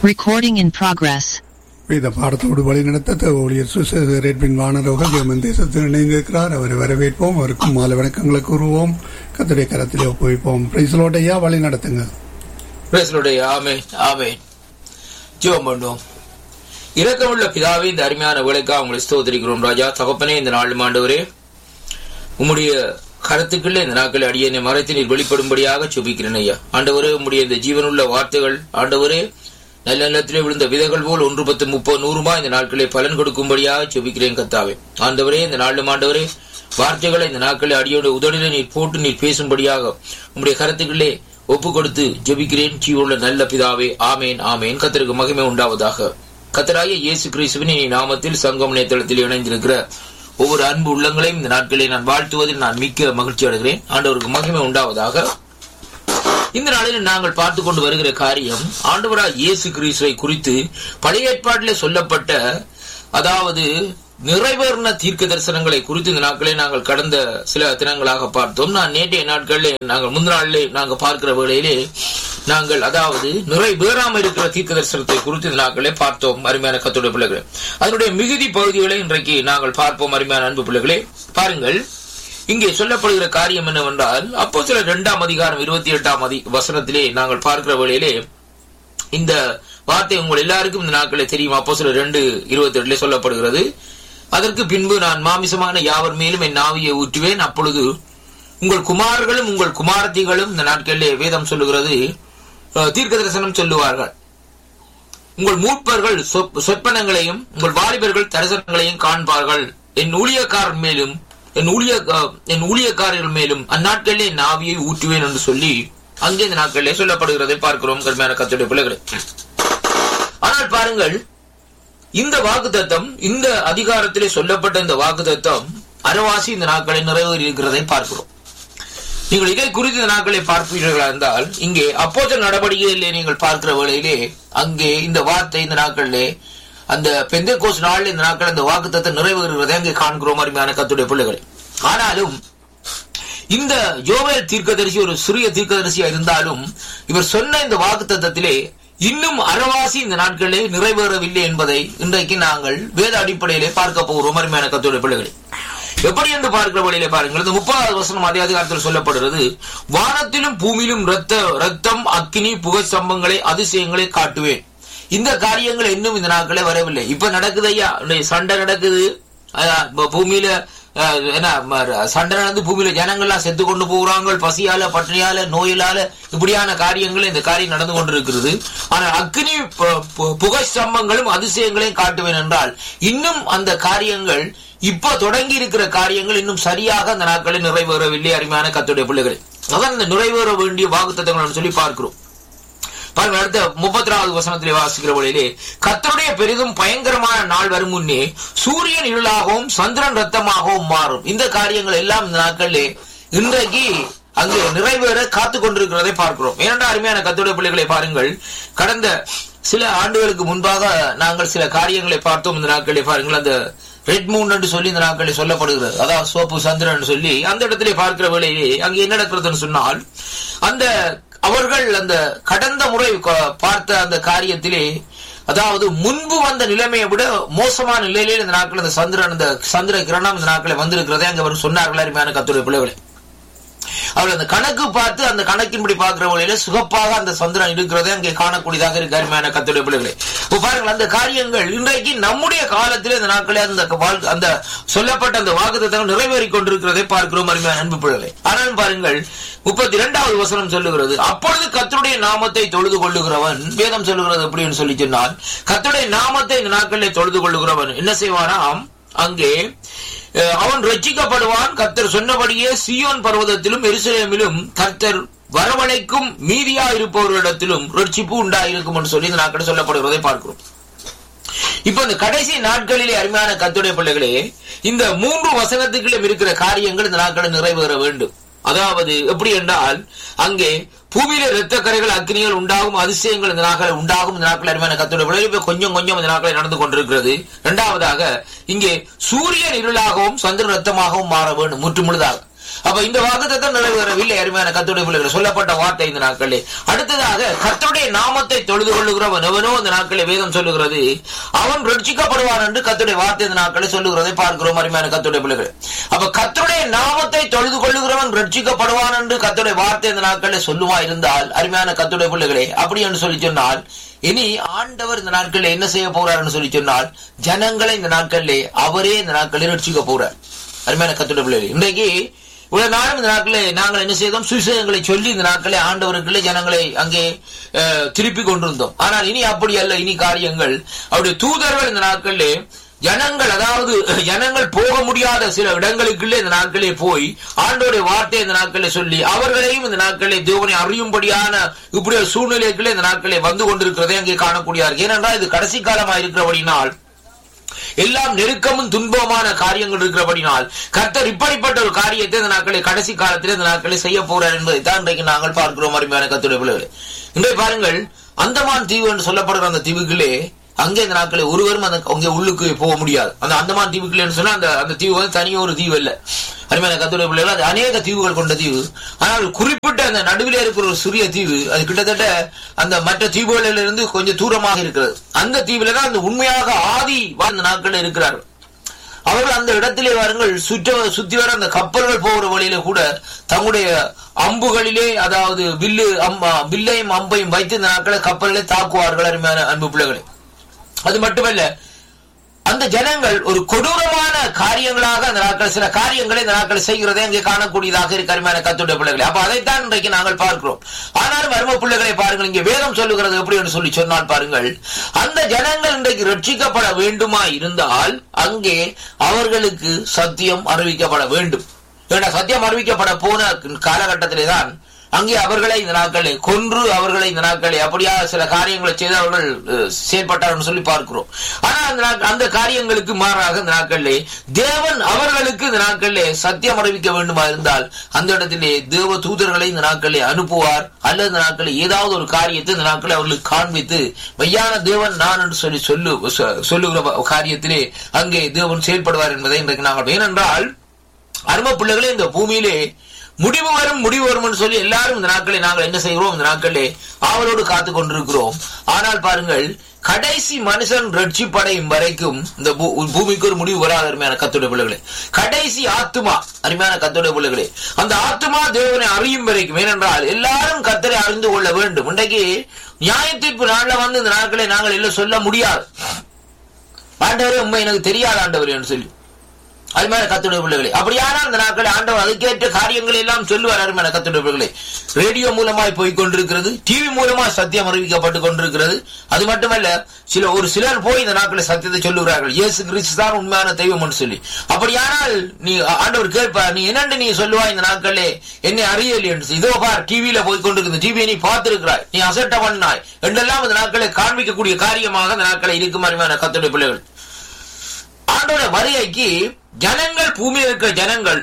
Recording in progress. இந்த பாடத்தோடு வழிநடத்த ஊழியர் சுசேதரேட்பின் வானரோக ஜெர்மன் தேசத்தில் இணைந்திருக்கிறார் அவரை வரவேற்போம் அவருக்கும் மாலை வணக்கங்களை கூறுவோம் கத்துடைய கரத்திலே ஒப்புவிப்போம் பிரைசலோடையா வழி நடத்துங்க பிரேசலுடைய ஆமே ஆமே ஜெபம் பண்ணுவோம் இரக்கமுள்ள பிதாவே இந்த அருமையான வேலைக்காக உங்களை ஸ்தோத்திரிக்கிறோம் ராஜா தகப்பனே இந்த நாலு ஆண்டவரே உம்முடைய கருத்துக்களே இந்த நாட்கள் அடியனை மறைத்து நீர் வெளிப்படும்படியாக சுபிக்கிறேன் ஐயா ஆண்டவரே உம்முடைய இந்த ஜீவனுள்ள வார்த்தைகள் ஆண்டவரே நல்ல நிலத்திலே விழுந்த விதைகள் போல் ஒன்று பத்து முப்பது நூறுமா இந்த நாட்களை பலன் கொடுக்கும்படியாக சுபிக்கிறேன் கத்தாவே ஆண்டவரே இந்த நாளும் ஆண்டவரே வார்த்தைகளை இந்த நாட்களை அடியோட உதடிலே நீர் போட்டு நீர் பேசும்படியாக உம்முடைய கருத்துக்களே ஒப்பு கொடுத்து ஜெபிக்கிறேன் ஜீவுள்ள நல்ல பிதாவே ஆமேன் ஆமேன் கத்தருக்கு மகிமை உண்டாவதாக கத்தராய இயேசு கிறிஸ்துவின் இனி நாமத்தில் சங்கம் நேத்தளத்தில் இணைந்திருக்கிற ஒவ்வொரு அன்பு உள்ளங்களையும் இந்த நாட்களை நான் வாழ்த்துவதில் நான் மிக்க மகிழ்ச்சி அடைகிறேன் ஆண்டவருக்கு மகிமை உண்டாவதாக இந்த நாளில் நாங்கள் பார்த்து கொண்டு வருகிற காரியம் ஆண்டவராய் இயேசு கிறிஸ்துவை குறித்து பழைய ஏற்பாட்டிலே சொல்லப்பட்ட அதாவது நிறைவேறின தீர்க்க தரிசனங்களை குறித்து இந்த நாட்களை நாங்கள் கடந்த சில தினங்களாக பார்த்தோம் நான் நேற்றைய நாட்களில் நாங்கள் முந்தின நாளிலே நாங்கள் பார்க்கிற வேளையிலே நாங்கள் அதாவது நிறைவேறாமல் இருக்கிற தீர்க்க தரிசனத்தை குறித்து இந்த நாட்களே பார்த்தோம் அருமையான கத்துடைய பிள்ளைகளே அதனுடைய மிகுதி பகுதிகளை இன்றைக்கு நாங்கள் பார்ப்போம் அருமையான அன்பு பிள்ளைகளே பாருங்கள் இங்கே சொல்லப்படுகிற காரியம் என்னவென்றால் அப்போ சில இரண்டாம் அதிகாரம் இருபத்தி எட்டாம் அதி வசனத்திலே நாங்கள் பார்க்கிற வேளையிலே இந்த வார்த்தை உங்கள் எல்லாருக்கும் இந்த நாட்களே தெரியும் அப்போ சில ரெண்டு இருபத்தி எட்டுல சொல்லப்படுகிறது அதற்கு பின்பு நான் மாமிசமான யாவர் மேலும் என் நாவியை ஊற்றுவேன் அப்பொழுது உங்கள் குமாரர்களும் உங்கள் குமாரத்திகளும் இந்த நாட்களிலே வேதம் சொல்லுகிறது அஹ், தீர்க்க தரிசனம் சொல்லுவார்கள் உங்கள் மூப்பர்கள் சொப்- சொப்பனங்களையும் உங்கள் வாலிபர்கள் தரிசனங்களையும் காண்பார்கள் என் ஊழியக்காரர் மேலும் என் ஊழிய என் ஊழியக்காரர்கள் மேலும் அந்நாட்களிலே என் ஆவியை ஊற்றுவேன் என்று சொல்லி அங்கே இந்த நாட்களிலே சொல்லப்படுகிறதை பார்க்கிறோம் கருமையான கத்துடைய பிள்ளைகளை ஆனால் பாருங்கள் இந்த வாக்குத்தத்தம் இந்த அதிகாரத்திலே சொல்லப்பட்ட இந்த வாக்குத்தத்தம் அரைவாசி இந்த நாட்களில் நிறைவேறி இருக்கிறதை பார்க்கிறோம் நீங்கள் இதை குறித்து இந்த நாட்களை பார்ப்பீர்களா இருந்தால் இங்கே அப்போதல் நடவடிக்கையிலே நீங்கள் பார்க்கிற வேளையிலே அங்கே இந்த வார்த்தை இந்த நாட்களிலே அந்த பெந்தேகோஸ் நாளில் இந்த நாட்கள் இந்த வாக்குத்தத்தை நிறைவேறுகிறதை அங்கே காண்கிறோம் அருமையான கத்துடைய பிள்ளைகளை ஆனாலும் இந்த யோவேல் தீர்க்கதரிசி ஒரு சிறிய தீர்க்கதரிசியா இருந்தாலும் இவர் சொன்ன இந்த வாக்குத்தத்தத்திலே இன்னும் அறவாசி இந்த நாட்களிலே நிறைவேறவில்லை என்பதை இன்றைக்கு நாங்கள் வேத அடிப்படையிலே பார்க்க போகிறோம் அருமையான கத்துடைய பிள்ளைகளை எப்படி என்று பார்க்கிற வழியிலே பாருங்கள் இந்த முப்பதாவது வசனம் அதே அதிகாரத்தில் சொல்லப்படுகிறது வானத்திலும் பூமியிலும் ரத்த ரத்தம் அக்கினி புகை சம்பங்களை அதிசயங்களை காட்டுவேன் இந்த காரியங்கள் இன்னும் இந்த நாட்களே வரவில்லை இப்ப நடக்குது ஐயா இந்த சண்டை நடக்குது அஹ், இப்ப பூமியில அஹ், என்ன ம- சண்டை நடந்து பூமியில ஜனங்கள்லாம் செத்து கொண்டு போகிறாங்க பசியால பட்டினியால நோயிலால இப்படியான காரியங்கள் இந்த காரியம் நடந்து கொண்டிருக்கிறது ஆனால் அக்னி பு- பு- புகை ஸ்தம்பங்களும் அதிசயங்களையும் காட்டுவேன் என்றால் இன்னும் அந்த காரியங்கள் இப்ப தொடங்கி இருக்கிற காரியங்கள் இன்னும் சரியாக அந்த நாட்களில் நிறைவேறவில்லை அருமையான கத்துடைய பிள்ளைகள் அதான் இந்த நிறைவேற வேண்டிய வாக்குத்தத்தங்கள் சொல்லி பார்க்கிறோம் பாருங்க அடுத்த முப்பத்தி நாலாவது வசனத்திலே வாசிக்கிற வழியிலே கர்த்தருடைய பெரிதும் பயங்கரமான நாள் வரும் முன்னே சூரியன் இருளாகவும் சந்திரன் ரத்தமாகவும் மாறும் இந்த காரியங்கள் எல்லாம் இந்த நாட்களிலே இன்றைக்கு அங்கு நிறைவேற காத்து கொண்டிருக்கிறதை பார்க்கிறோம் ஏனென்றால் அருமையான கர்த்தருடைய பிள்ளைகளை பாருங்கள் கடந்த சில ஆண்டுகளுக்கு முன்பாக நாங்கள் சில காரியங்களை பார்த்தோம் இந்த நாட்களிலே பாருங்கள் அந்த ரெட் மூன் என்று சொல்லி இந்த நாட்களில் சொல்லப்படுகிறது அதாவது சோப்பு சந்திரன் என்று சொல்லி அந்த இடத்திலே பார்க்கிற வேளையிலே அங்கே என்ன நடக்கிறதுன்னு சொன்னால் அந்த அவர்கள் அந்த கடந்த முறை க- பார்த்த அந்த காரியத்திலே அதாவது முன்பு வந்த நிலைமையை விட மோசமான நிலையிலே இந்த நாட்கள் இந்த சந்திரன் இந்த சந்திர கிரணம் இந்த நாட்களில் வந்திருக்கிறதே அங்க அவர் சொன்னார்கள் அருமையான கத்துடைய பிள்ளைகளை அவர் அந்த கணக்கு பார்த்து அந்த கணக்கின்படி பார்க்கிற வழியில சுகப்பாக அந்த சந்திரன் இருக்கிறதே அங்கே காணக்கூடியதாக இருக்கு அருமையான கத்துடைய பிள்ளைகளை இப்போ பாருங்கள் அந்த காரியங்கள் இன்றைக்கு நம்முடைய காலத்திலே இந்த நாட்களே அந்த வாழ்- அந்த சொல்லப்பட்ட அந்த வாக்குத்தத்தங்கள் நிறைவேறி கொண்டிருக்கிறதை பார்க்கிறோம் அருமையான அன்பு பிள்ளைகளை ஆனாலும் பாருங்கள் முப்பத்தி இரண்டாவது வசனம் சொல்லுகிறது அப்பொழுது கர்த்தருடைய நாமத்தை தொழுது கொள்ளுகிறவன் வேதம் சொல்லுகிறது எப்படின்னு சொல்லி சொன்னால் கர்த்தருடைய நாமத்தை இந்த நாட்களிலே தொழுது கொள்ளுகிறவன் என்ன செய்வானாம் அங்கே அஹ், அவன் ரட்சிக்கப்படுவான் கர்த்தர் சொன்னபடியே சியோன் பர்வதத்திலும் எருசலேமிலும் கர்த்தர் வரவழைக்கும் மீதியா இருப்பவர்களிடத்திலும் ரட்சிப்பு உண்டாயிருக்கும் என்று சொல்லி இந்த நாட்கள் சொல்லப்படுகிறதை பார்க்கிறோம் இப்ப இந்த கடைசி நாட்களிலே அருமையான கத்துடைய பிள்ளைகளே இந்த மூன்று வசனத்துக்களும் இருக்கிற காரியங்கள் இந்த நாட்களில் நிறைவேற வேண்டும் அதாவது எப்படி என்றால் அங்கே பூமியில இரத்த கரைகள் அக்னிகள் உண்டாகும் அதிசயங்கள் இந்த நாட்களில் உண்டாகும் இந்த நாட்கள் அருமையான கத்துடைய பிள்ளைகள் இப்ப கொஞ்சம் கொஞ்சம் இந்த நாட்களில் நடந்து கொண்டிருக்கிறது இரண்டாவதாக இங்கே சூரியன் இருளாகவும் சந்திரன் ரத்தமாகவும் மாற வேண்டும் முற்று முழுதாக அப்ப இந்த வாக்குத்தத்தை நிறைவேறவில்லை அருமையான கத்துடைய பிள்ளைகளை சொல்லப்பட்ட வார்த்தை இந்த நாட்களே அடுத்ததாக கர்த்தருடைய நாமத்தை தொழுது கொள்ளுகிறவன் எவனோ இந்த நாட்களே வேதம் சொல்லுகிறது அவன் ரட்சிக்கப்படுவான் என்று கத்துடைய வார்த்தை இந்த நாட்களே சொல்லுகிறதை பார்க்கிறோம் அருமையான கத்துடைய பிள்ளைகள் அப்ப கர்த்தருடைய நாமத்தை தொழுது கொள்ளுகிறவன் ரட்சிக்கப்படுவான் என்று கத்துடைய வார்த்தை இந்த நாட்களே சொல்லுமா இருந்தால் அருமையான கத்துடைய பிள்ளைகளே அப்படி என்று சொல்லி சொன்னால் இனி ஆண்டவர் இந்த நாட்களில் என்ன செய்ய போறாருன்னு சொல்லி சொன்னால் ஜனங்களை இந்த நாட்களிலே அவரே இந்த நாட்களில் ரட்சிக்க போறார் அருமையான கத்துடைய பிள்ளைகள் இன்றைக்கு இவ்வளவு நாளும் இந்த நாட்களில் நாங்கள் என்ன செய்தோம் சுவிசேஷங்களை சொல்லி இந்த நாட்களே ஆண்டவருக்குள்ளே ஜனங்களை அங்கே அஹ், திருப்பி கொண்டிருந்தோம் ஆனால் இனி அப்படி அல்ல இனி காரியங்கள் அவருடைய தூதர்கள் இந்த நாட்களிலே ஜனங்கள் அதாவது ஜனங்கள் போக முடியாத சில இடங்களுக்குள்ளே இந்த நாட்களே போய் ஆண்டோடைய வார்த்தை இந்த நாட்களே சொல்லி அவர்களையும் இந்த நாட்களே தேவனை அறியும்படியான இப்படி ஒரு சூழ்நிலைக்குள்ளே இந்த நாட்களே வந்து கொண்டிருக்கிறதை அங்கே காணக்கூடியார் ஏனென்றால் இது கடைசி காலமா இருக்கிறபடினால் எல்லாம் நெருக்கமும் துன்பமான காரியங்கள் இருக்கிறபடினால் கர்த்தர் இப்படிப்பட்ட ஒரு காரியத்தை இந்த நாட்களை கடைசி காலத்தில் இந்த நாட்களை செய்ய போறார் என்பதை தான் இன்றைக்கு நாங்கள் பார்க்கிறோம் அருமையான கத்துடைய பிள்ளைகளே இன்றைய பாருங்கள் அந்தமான் தீவு என்று சொல்லப்படுற அந்த தீவுகளே அங்கே இந்த நாட்களில் ஒருவரும் அந்த அங்கே உள்ளுக்கு போக முடியாது அந்த அந்தமான் தீவுகள் சொன்னா அந்த அந்த தீவு வந்து தனியே ஒரு தீவு இல்ல அருமையான கத்துடைய பிள்ளைகள் அது அநேக தீவுகள் கொண்ட தீவு ஆனால் குறிப்பிட்ட அந்த நடுவில் இருக்கிற ஒரு சிறிய தீவு அது கிட்டத்தட்ட அந்த மற்ற தீவுகளில் இருந்து கொஞ்சம் தூரமாக இருக்கிறது அந்த தீவுல தான் அந்த உண்மையாக ஆதி வாழ்ந்த நாட்கள் இருக்கிறார்கள் அவர்கள் அந்த இடத்திலே வாருங்கள் சுற்ற சுத்தி வர அந்த கப்பல்கள் போகிற வழியில கூட தங்களுடைய அம்புகளிலே அதாவது வில்லு அம்பா வில்லையும் அம்பையும் வைத்து இந்த நாட்களை கப்பல்களை தாக்குவார்கள் அருமையான அன்பு பிள்ளைகளை அது மட்டுமல்ல அந்த ஜனங்கள் ஒரு கொடூரமான காரியங்களாக அந்த நாட்கள் சில காரியங்களை இந்த நாட்கள் செய்கிறதை அங்கே காணக்கூடியதாக இருக்கு அருமையான கத்துடைய பிள்ளைகளை அப்ப அதைத்தான் இன்றைக்கு நாங்கள் பார்க்கிறோம் ஆனாலும் மர்ம பிள்ளைகளை பாருங்கள் இங்கே வேதம் சொல்லுகிறது எப்படி என்று சொல்லி சொன்னால் பாருங்கள் அந்த ஜனங்கள் இன்றைக்கு ரட்சிக்கப்பட வேண்டுமா இருந்தால் அங்கே அவர்களுக்கு சத்தியம் அறிவிக்கப்பட வேண்டும் ஏன்னா சத்தியம் அறிவிக்கப்பட போன காலகட்டத்திலே தான் அங்கே அவர்களை இந்த நாட்களை கொன்று அவர்களை இந்த நாட்களை அப்படியா சில காரியங்களை செய்து அவர்கள் அஹ், செயல்பட்டார்கள் சொல்லி பார்க்கிறோம் ஆனா அந்த நாட்க- அந்த காரியங்களுக்கு மாறாக இந்த நாட்களிலே தேவன் அவர்களுக்கு இந்த நாட்களிலே சத்தியம் அறிவிக்க வேண்டுமா இருந்தால் அந்த இடத்திலே தேவ தூதர்களை இந்த நாட்களிலே அனுப்புவார் அல்லது இந்த நாட்களில் ஏதாவது ஒரு காரியத்தை இந்த நாட்களை அவர்களுக்கு காண்பித்து மெய்யான தேவன் நான் என்று சொல்லி சொல்லு சொ- சொல்லுகிற காரியத்திலே அங்கே தேவன் செயல்படுவார் என்பதை இன்றைக்கு நாங்கள் ஏனென்றால் அரும பிள்ளைகளே இந்த பூமியிலே முடிவு வரும் முடிவு வரும் சொல்லி எல்லாரும் இந்த நாட்களை நாங்கள் என்ன செய்கிறோம் இந்த நாட்களே ஆவலோடு காத்து கொண்டிருக்கிறோம் ஆனால் பாருங்கள் கடைசி மனுஷன் ரட்சிப்படையும் வரைக்கும் இந்த பூ- பூமிக்கு ஒரு முடிவு வராது அருமையான கத்துடைய பிள்ளைகளே கடைசி ஆத்துமா அருமையான கத்துடைய பிள்ளைகளே அந்த ஆத்துமா தேவனை அறியும் வரைக்கும் ஏனென்றால் எல்லாரும் கத்தரை அறிந்து கொள்ள வேண்டும் இன்றைக்கு நியாயத்தீர்ப்பு நாள்ல வந்து இந்த நாட்களை நாங்கள் எல்லாம் சொல்ல முடியாது ஆண்டவரே உண்மை எனக்கு தெரியாது ஆண்டவர் என்று சொல்லி அருமையான கத்துடைய பிள்ளைகளே அப்படியானால் அந்த நாட்கள் ஆண்டவர் அதுக்கேற்ற காரியங்கள் எல்லாம் சொல்லுவார் அருமையான கத்துடைய பிள்ளைகளே ரேடியோ மூலமாய் போய் கொண்டிருக்கிறது டிவி மூலமா சத்தியம் அறிவிக்கப்பட்டு கொண்டிருக்கிறது அது மட்டுமல்ல சில ஒரு சிலர் போய் இந்த நாட்களில் சத்தியத்தை சொல்லுகிறார்கள் இயேசு கிறிஸ்து தான் உண்மையான தெய்வம் என்று சொல்லி அப்படியானால் நீ ஆண்டவர் கேட்பா நீ என்னண்டு நீ சொல்லுவாய் இந்த நாட்களே என்னை அறியல் என்று சொல்லி. இதோ பார் டிவியில போய் கொண்டிருக்கிறது டிவியை நீ பார்த்திருக்கிறாய் நீ அசட்ட பண்ணாய் என்றெல்லாம் இந்த நாட்களை காண்பிக்கக்கூடிய காரியமாக இந்த நாட்களை இருக்கும் அருமையான கத்துடைய பிள்ளைகள் ஆண்டோட வருகைக்கு ஜனங்கள் பூமியில் இருக்கிற ஜனங்கள்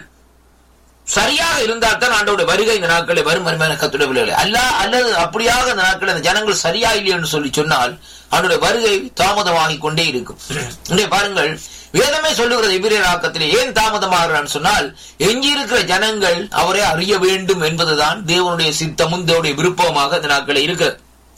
சரியாக இருந்தால் தான் ஆண்டோட வருகை இந்த நாட்களில் வரும் அருமையான கத்துடைய பிள்ளைகளை அல்ல அல்லது அப்படியாக இந்த நாட்களில் இந்த ஜனங்கள் சரியா இல்லை என்று சொல்லி சொன்னால் அவனுடைய வருகை தாமதமாகிக் கொண்டே இருக்கும் இங்கே பாருங்கள் வேதமே சொல்லுகிறது எபிரேர் ஆக்கத்திலே ஏன் தாமதமாகிறான்னு சொன்னால் எஞ்சியிருக்கிற ஜனங்கள் அவரை அறிய வேண்டும் என்பதுதான் தேவனுடைய சித்தமும் தேவனுடைய விருப்பமாக இந்த நாட்களில் இருக்கிறது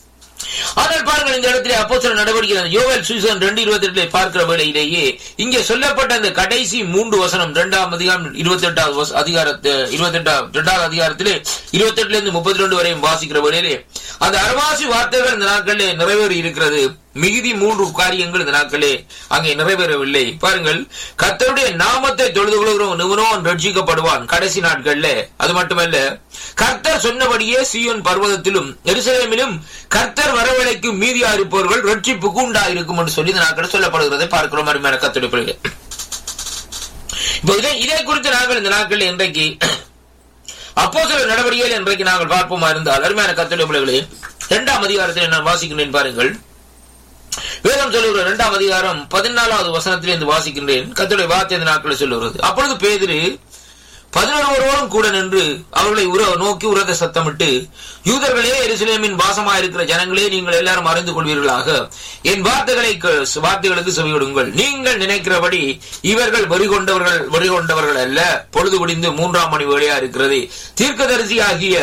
ஆனால் பாருங்கள் இந்த இடத்திலே அப்போ சில நடவடிக்கை யோவேல் சூசன் ரெண்டு இருபத்தி எட்டுல பார்க்கிற வேளையிலேயே இங்கே சொல்லப்பட்ட அந்த கடைசி மூன்று வசனம் இரண்டாம் அதிகாரம் இருபத்தி எட்டாவது அதிகாரத்து இருபத்தி எட்டாம் இரண்டாவது அதிகாரத்திலே இருபத்தி எட்டுல இருந்து முப்பத்தி ரெண்டு வரையும் வாசிக்கிற வேளையிலே அந்த அரவாசி வார்த்தைகள் இந்த நாட்களிலே நிறைவேறி இருக்கிறது மிகுதி மூன்று காரியங்கள் இந்த நாட்களே அங்கே நிறைவேறவில்லை பாருங்கள் கர்த்தருடைய நாமத்தை தொழுது கொள்கிறவன் நிவனோன் ரட்சிக்கப்படுவான் கடைசி நாட்கள்ல அது மட்டுமல்ல கர்த்தர் சொன்னபடியே சீயோன் பர்வதத்திலும் எருசலேமிலும் கர்த்தர் வரவழைக்கும் மீதியா இருப்பவர்கள் ரட்சிப்புக்கு உண்டாயிருக்கும் என்று சொல்லி இந்த நாட்கள் சொல்லப்படுகிறதை பார்க்கிறோம் அருமையான கர்த்தருடைய பிள்ளைகள் இப்போ இதை இதை குறித்து நாங்கள் இந்த நாட்களில் இன்றைக்கு அப்போ சில நடவடிக்கைகள் இன்றைக்கு நாங்கள் பார்ப்போமா இருந்தால் அருமையான கர்த்தருடைய பிள்ளைகளே இரண்டாம் அதிகாரத்தில் நான் வாசிக்கின்றேன் பாருங்கள் வேதம் சொல்லுகிற இரண்டாம் அதிகாரம் பதினாலாவது வசனத்திலிருந்து வாசிக்கின்றேன் கர்த்தருடைய வார்த்தை இந்த நாட்களில் சொல்லுகிறது அப்பொழுது பேதிரு பதினொரு ஒருவரும் கூட நின்று அவர்களை உர நோக்கி உரத சத்தமிட்டு யூதர்களே எருசலேமின் வாசமாயிருக்கிற ஜனங்களே நீங்கள் எல்லாரும் அறிந்து கொள்வீர்களாக என் வார்த்தைகளை க- வார்த்தைகளுக்கு செவியிடுங்கள் நீங்கள் நினைக்கிறபடி இவர்கள் வெறி கொண்டவர்கள் வெறி கொண்டவர்கள் அல்ல பொழுது முடிந்து மூன்றாம் மணி வேளையா இருக்கிறது தீர்க்கதரிசியாகிய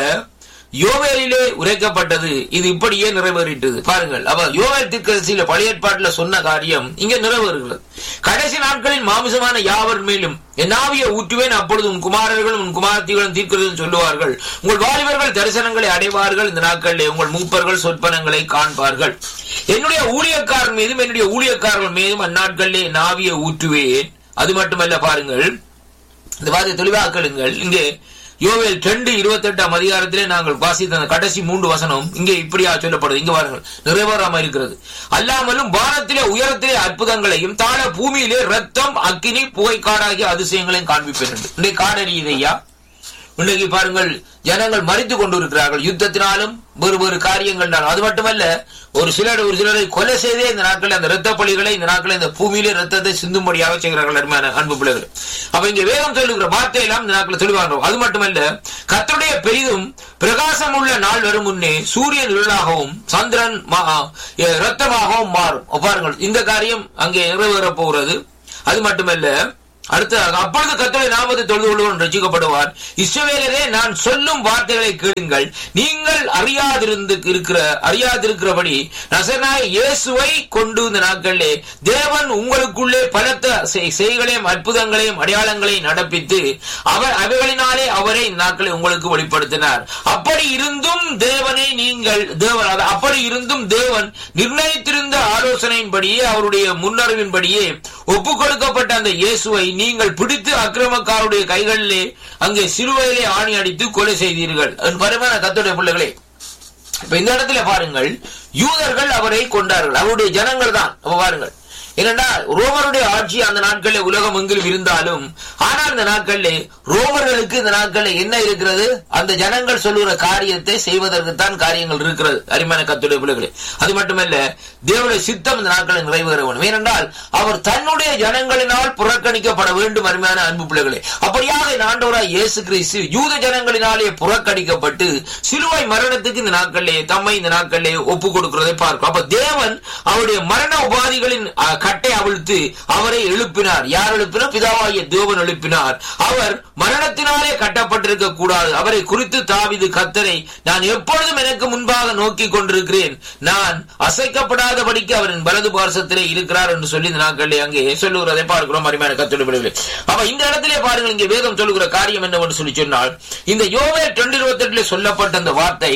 யோவேலிலே உரைக்கப்பட்டது இது இப்படியே நிறைவேறிட்டது பாருங்கள் அவ யோவேல் தீர்க்கதரிசியில பழைய ஏற்பாட்டுல சொன்ன காரியம் இங்க நிறைவேறுகிறது கடைசி நாட்களில் மாமிசமான யாவர் மேலும் என் ஆவியை ஊற்றுவேன் அப்பொழுது உன் குமாரர்களும் உன் குமாரத்திகளும் தீர்க்கிறதும் சொல்லுவார்கள் உங்கள் வாலிபர்கள் தரிசனங்களை அடைவார்கள் இந்த நாட்களிலே உங்கள் மூப்பர்கள் சொற்பனங்களை காண்பார்கள் என்னுடைய ஊழியக்காரர் மீதும் என்னுடைய ஊழியக்காரர்கள் மீதும் அந்நாட்களிலே என் ஆவியை ஊற்றுவேன் அது மட்டுமல்ல பாருங்கள் இந்த வார்த்தை தெளிவாக்களுங்கள் இங்கே யோவேல் ரெண்டு இருபத்தி எட்டாம் அதிகாரத்திலே நாங்கள் வாசித்த அந்த கடைசி மூன்று வசனம் இங்கே இப்படியா சொல்லப்படுது இங்க பாருங்கள் நிறைவேறாம இருக்கிறது அல்லாமலும் வானத்திலே உயரத்திலே அற்புதங்களையும் தாழ பூமியிலே ரத்தம் அக்கினி புகைக்காடாகிய அதிசயங்களையும் காண்பிப்பேன் என்று. இன்றைக்கு காடறியுது ஐயா இன்றைக்கு பாருங்கள் ஜனங்கள் மறித்து கொண்டிருக்கிறார்கள் யுத்தத்தினாலும் வேறு வேறு காரியங்கள்னாலும் அது மட்டுமல்ல ஒரு சிலர் ஒரு சிலரை கொலை செய்தே இந்த நாட்களில் அந்த இரத்த பலிகளை இந்த நாட்களில் இந்த பூமியிலே ரத்தத்தை சிந்தும்படியாக செய்கிறார்கள் அருமையான அன்பு பிள்ளைகள் அப்ப இங்க வேதம் சொல்லுகிற வார்த்தை எல்லாம் இந்த நாட்களில் தெளிவாகிறோம் அது மட்டுமல்ல கர்த்தருடைய பெரிதும் பிரகாசம் உள்ள நாள் வரும் முன்னே சூரியன் இருளாகவும் சந்திரன் மா- எ, இரத்தமாகவும் மாறும் பாருங்கள் இந்த காரியம் அங்கே நிறைவேறப் போகிறது அது மட்டுமல்ல அடுத்த அப்பொழுது கத்தரை நாமத்தை தொழுது கொள்வோன் ரசிக்கப்படுவார் இஸ்ரவேலரே நான் சொல்லும் வார்த்தைகளை கேளுங்கள் நீங்கள் அறியாதிருந்து இருக்கிற அறியாதிருக்கிறபடி நசனாய் இயேசுவை கொண்டு இந்த நாட்களிலே தேவன் உங்களுக்குள்ளே பலத்த செய்- செய்களையும் அற்புதங்களையும் அடையாளங்களையும் நடப்பித்து அவர் அவைகளினாலே அவரை இந்த நாட்களை உங்களுக்கு வெளிப்படுத்தினார் அப்படி இருந்தும் தேவனை நீங்கள் தேவன் அது அப்படி இருந்தும் தேவன் நிர்ணயித்திருந்த ஆலோசனையின்படியே அவருடைய முன்னறிவின்படியே ஒப்புக் கொடுக்கப்பட்ட அந்த இயேசுவை நீங்கள் பிடித்து அக்கிரமக்காருடைய கைகளிலே அங்கே சிலுவையிலே ஆணி அடித்து கொலை செய்தீர்கள் பரமான கத்துடைய பிள்ளைகளே இப்ப இந்த இடத்துல பாருங்கள் யூதர்கள் அவரை கொண்டார்கள் அவருடைய ஜனங்கள் தான் அப்ப பாருங்கள் ஏனென்றால் ரோமருடைய ஆட்சி அந்த நாட்களில் உலகம் எங்கிலும் இருந்தாலும் ஆனால் இந்த நாட்களில் ரோமர்களுக்கு இந்த நாட்களில் என்ன இருக்கிறது அந்த ஜனங்கள் சொல்லுகிற காரியத்தை செய்வதற்கு தான் காரியங்கள் இருக்கிறது அரிமான கத்துடைய பிள்ளைகளே அது மட்டுமல்ல தேவனுடைய சித்தம் இந்த நாட்களில் நிறைவேற வேண்டும் ஏனென்றால் அவர் தன்னுடைய ஜனங்களினால் புறக்கணிக்கப்பட வேண்டும் அருமையான அன்பு பிள்ளைகளே அப்படியாக இந்த ஆண்டவராய் இயேசு கிறிஸ்து யூத ஜனங்களினாலே புறக்கணிக்கப்பட்டு சிலுவை மரணத்துக்கு இந்த நாட்களிலே தம்மை இந்த நாட்களிலே ஒப்பு கொடுக்கிறதை பார்க்கிறோம் அப்ப தேவன் அவருடைய மரண உபாதிகளின் அஹ், கட்டை அவிழ்த்து அவரை எழுப்பினார் யார் எழுப்பினார் பிதாவாகிய தேவன் எழுப்பினார் அவர் மரணத்தினாலே கட்டப்பட்டிருக்க கூடாது அவரை குறித்து தாவிது கத்தரை நான் எப்பொழுதும் எனக்கு முன்பாக நோக்கி கொண்டிருக்கிறேன் நான் அசைக்கப்படாதபடிக்கு அவரின் வலது பார்சத்திலே இருக்கிறார் என்று சொல்லி இந்த நாட்களிலே அங்கே சொல்லுகிறதை பார்க்கிறோம் அருமையான கத்தோடு விளைவில் அப்ப இந்த இடத்திலே பாருங்கள் இங்கே வேதம் சொல்லுகிற காரியம் என்னவென்று சொல்லி சொன்னால் இந்த யோவே ரெண்டு இருபத்தி எட்டுல சொல்லப்பட்ட அந்த வார்த்தை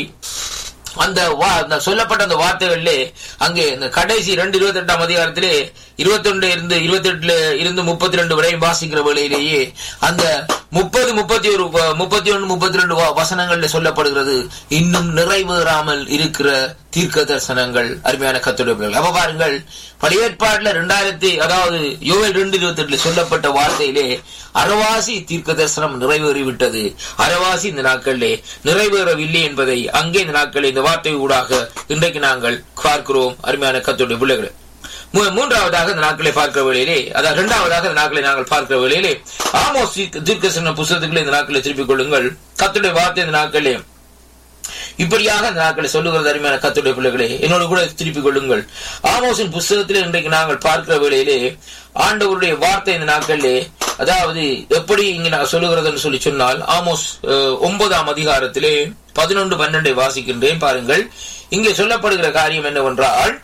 அந்த வா- அந்த சொல்லப்பட்ட அந்த வார்த்தைகளிலே அங்கே இந்த கடைசி ரெண்டு இருபத்தி எட்டாம் அதிகாரத்திலே இருபத்தி ஒன்று இருந்து இருபத்தி எட்டுல இருந்து முப்பத்தி ரெண்டு வரை வாசிக்கிற வேளையிலேயே அந்த முப்பது முப்பத்தி ஒரு முப்பத்தி ஒன்று முப்பத்தி ரெண்டு வசனங்கள்ல சொல்லப்படுகிறது இன்னும் நிறைவேறாமல் இருக்கிற தீர்க்க தரிசனங்கள் அருமையான கத்துடையவர்கள் அப்ப பாருங்கள் பழைய ஏற்பாடுல ரெண்டாயிரத்தி அதாவது யோவேல் ரெண்டு இருபத்தி எட்டுல சொல்லப்பட்ட வார்த்தையிலே அரவாசி தீர்க்க தரிசனம் நிறைவேறிவிட்டது அரவாசி இந்த நாட்களிலே நிறைவேறவில்லை என்பதை அங்கே இந்த நாட்களில் இந்த வார்த்தை ஊடாக இன்றைக்கு நாங்கள் பார்க்கிறோம் அருமையான கத்துடைய பிள்ளைகளை மூ- மூன்றாவதாக இந்த நாட்களை பார்க்கிற வேளையிலே அதாவது இரண்டாவதாக இந்த நாட்களை நாங்கள் பார்க்கிற வேளையிலே ஆமோஸ் தீர்க்கசன புஸ்தகத்துக்குள்ளே இந்த நாட்களை திருப்பிக் கொள்ளுங்கள் கத்துடைய வார்த்தை இந்த நாட்களே இப்படியாக இந்த நாட்களை சொல்லுகிறது அருமையான கத்துடைய பிள்ளைகளே என்னோடு கூட திருப்பிக் கொள்ளுங்கள் ஆமோஸின் புஸ்தகத்திலே இன்றைக்கு நாங்கள் பார்க்கிற வேளையிலே ஆண்டவருடைய வார்த்தை இந்த நாட்களிலே அதாவது எப்படி இங்க நான் சொல்லுகிறதுன்னு சொல்லி சொன்னால் ஆமோஸ் அஹ், ஒன்பதாம் அதிகாரத்திலே பதினொன்று பன்னெண்டை வாசிக்கின்றேன் பாருங்கள் இங்கே சொல்லப்படுகிற காரியம் என்னவென்றால்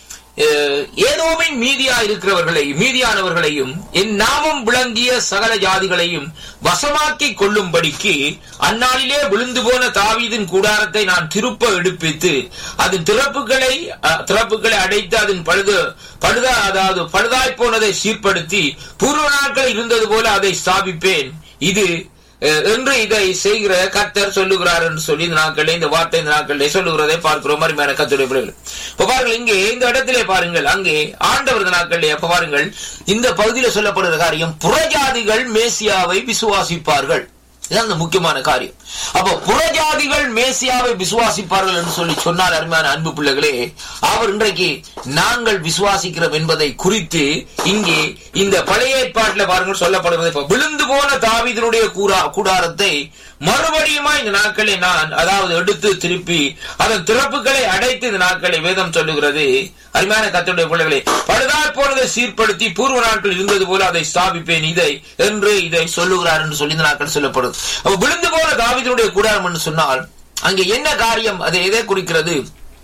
அஹ், ஏதோமின் மீதியா இருக்கிறவர்களை மீதியானவர்களையும் என் நாமம் விளங்கிய சகல ஜாதிகளையும் வசமாக்கி கொள்ளும்படிக்கு அந்நாளிலே விழுந்து போன தாவீதின் கூடாரத்தை நான் திருப்ப எடுப்பித்து அதன் திறப்புகளை அஹ், திறப்புகளை அடைத்து அதன் பழுது பழுதா அதாவது பழுதாய் போனதை சீர்படுத்தி பூர்வ நாட்கள் இருந்தது போல அதை ஸ்தாபிப்பேன் இது அஹ், என்று இதை செய்கிற கர்த்தர் சொல்லுகிறார் என்று சொல்லி இந்த நாட்களில் இந்த வார்த்தை இந்த நாட்களிலே சொல்லுகிறதை பார்க்கிறோம் அருமையான கத்துடைய பிள்ளைகள் இப்ப பாருங்கள் இங்கே இந்த இடத்திலே பாருங்கள் அங்கே ஆண்டவர் இந்த நாட்களிலே அப்ப பாருங்கள் இந்த பகுதியில சொல்லப்படுகிற காரியம் புறஜாதிகள் மேசியாவை விசுவாசிப்பார்கள் இதுதான் அந்த முக்கியமான காரியம் அப்போ புறஜாதிகள் மேசியாவை விசுவாசிப்பார்கள் என்று சொல்லி சொன்னால் அருமையான அன்பு பிள்ளைகளே அவர் இன்றைக்கு நாங்கள் விசுவாசிக்கிறோம் என்பதை குறித்து இங்கே இந்த பழைய ஏற்பாட்டில் பாருங்கள் சொல்லப்படுவதை பா- விழுந்து போன தாவீதினுடைய கூரா கூடாரத்தை மறுபடியுமா இந்த நாட்களை நான் அதாவது எடுத்து திருப்பி அதன் திறப்புகளை அடைத்து இந்த நாட்களை வேதம் சொல்லுகிறது அருமையான கத்தருடைய பிள்ளைகளை பழுதாற் போனதை சீர்படுத்தி பூர்வ நாட்கள் இருந்தது போல அதை ஸ்தாபிப்பேன் இதை என்று இதை சொல்லுகிறார் என்று சொல்லி இந்த நாட்கள் சொல்லப்படுது அப்ப விழுந்து போன தாவீதினுடைய கூடாரம் என்று சொன்னால் அங்கே என்ன காரியம் அதை எதை குறிக்கிறது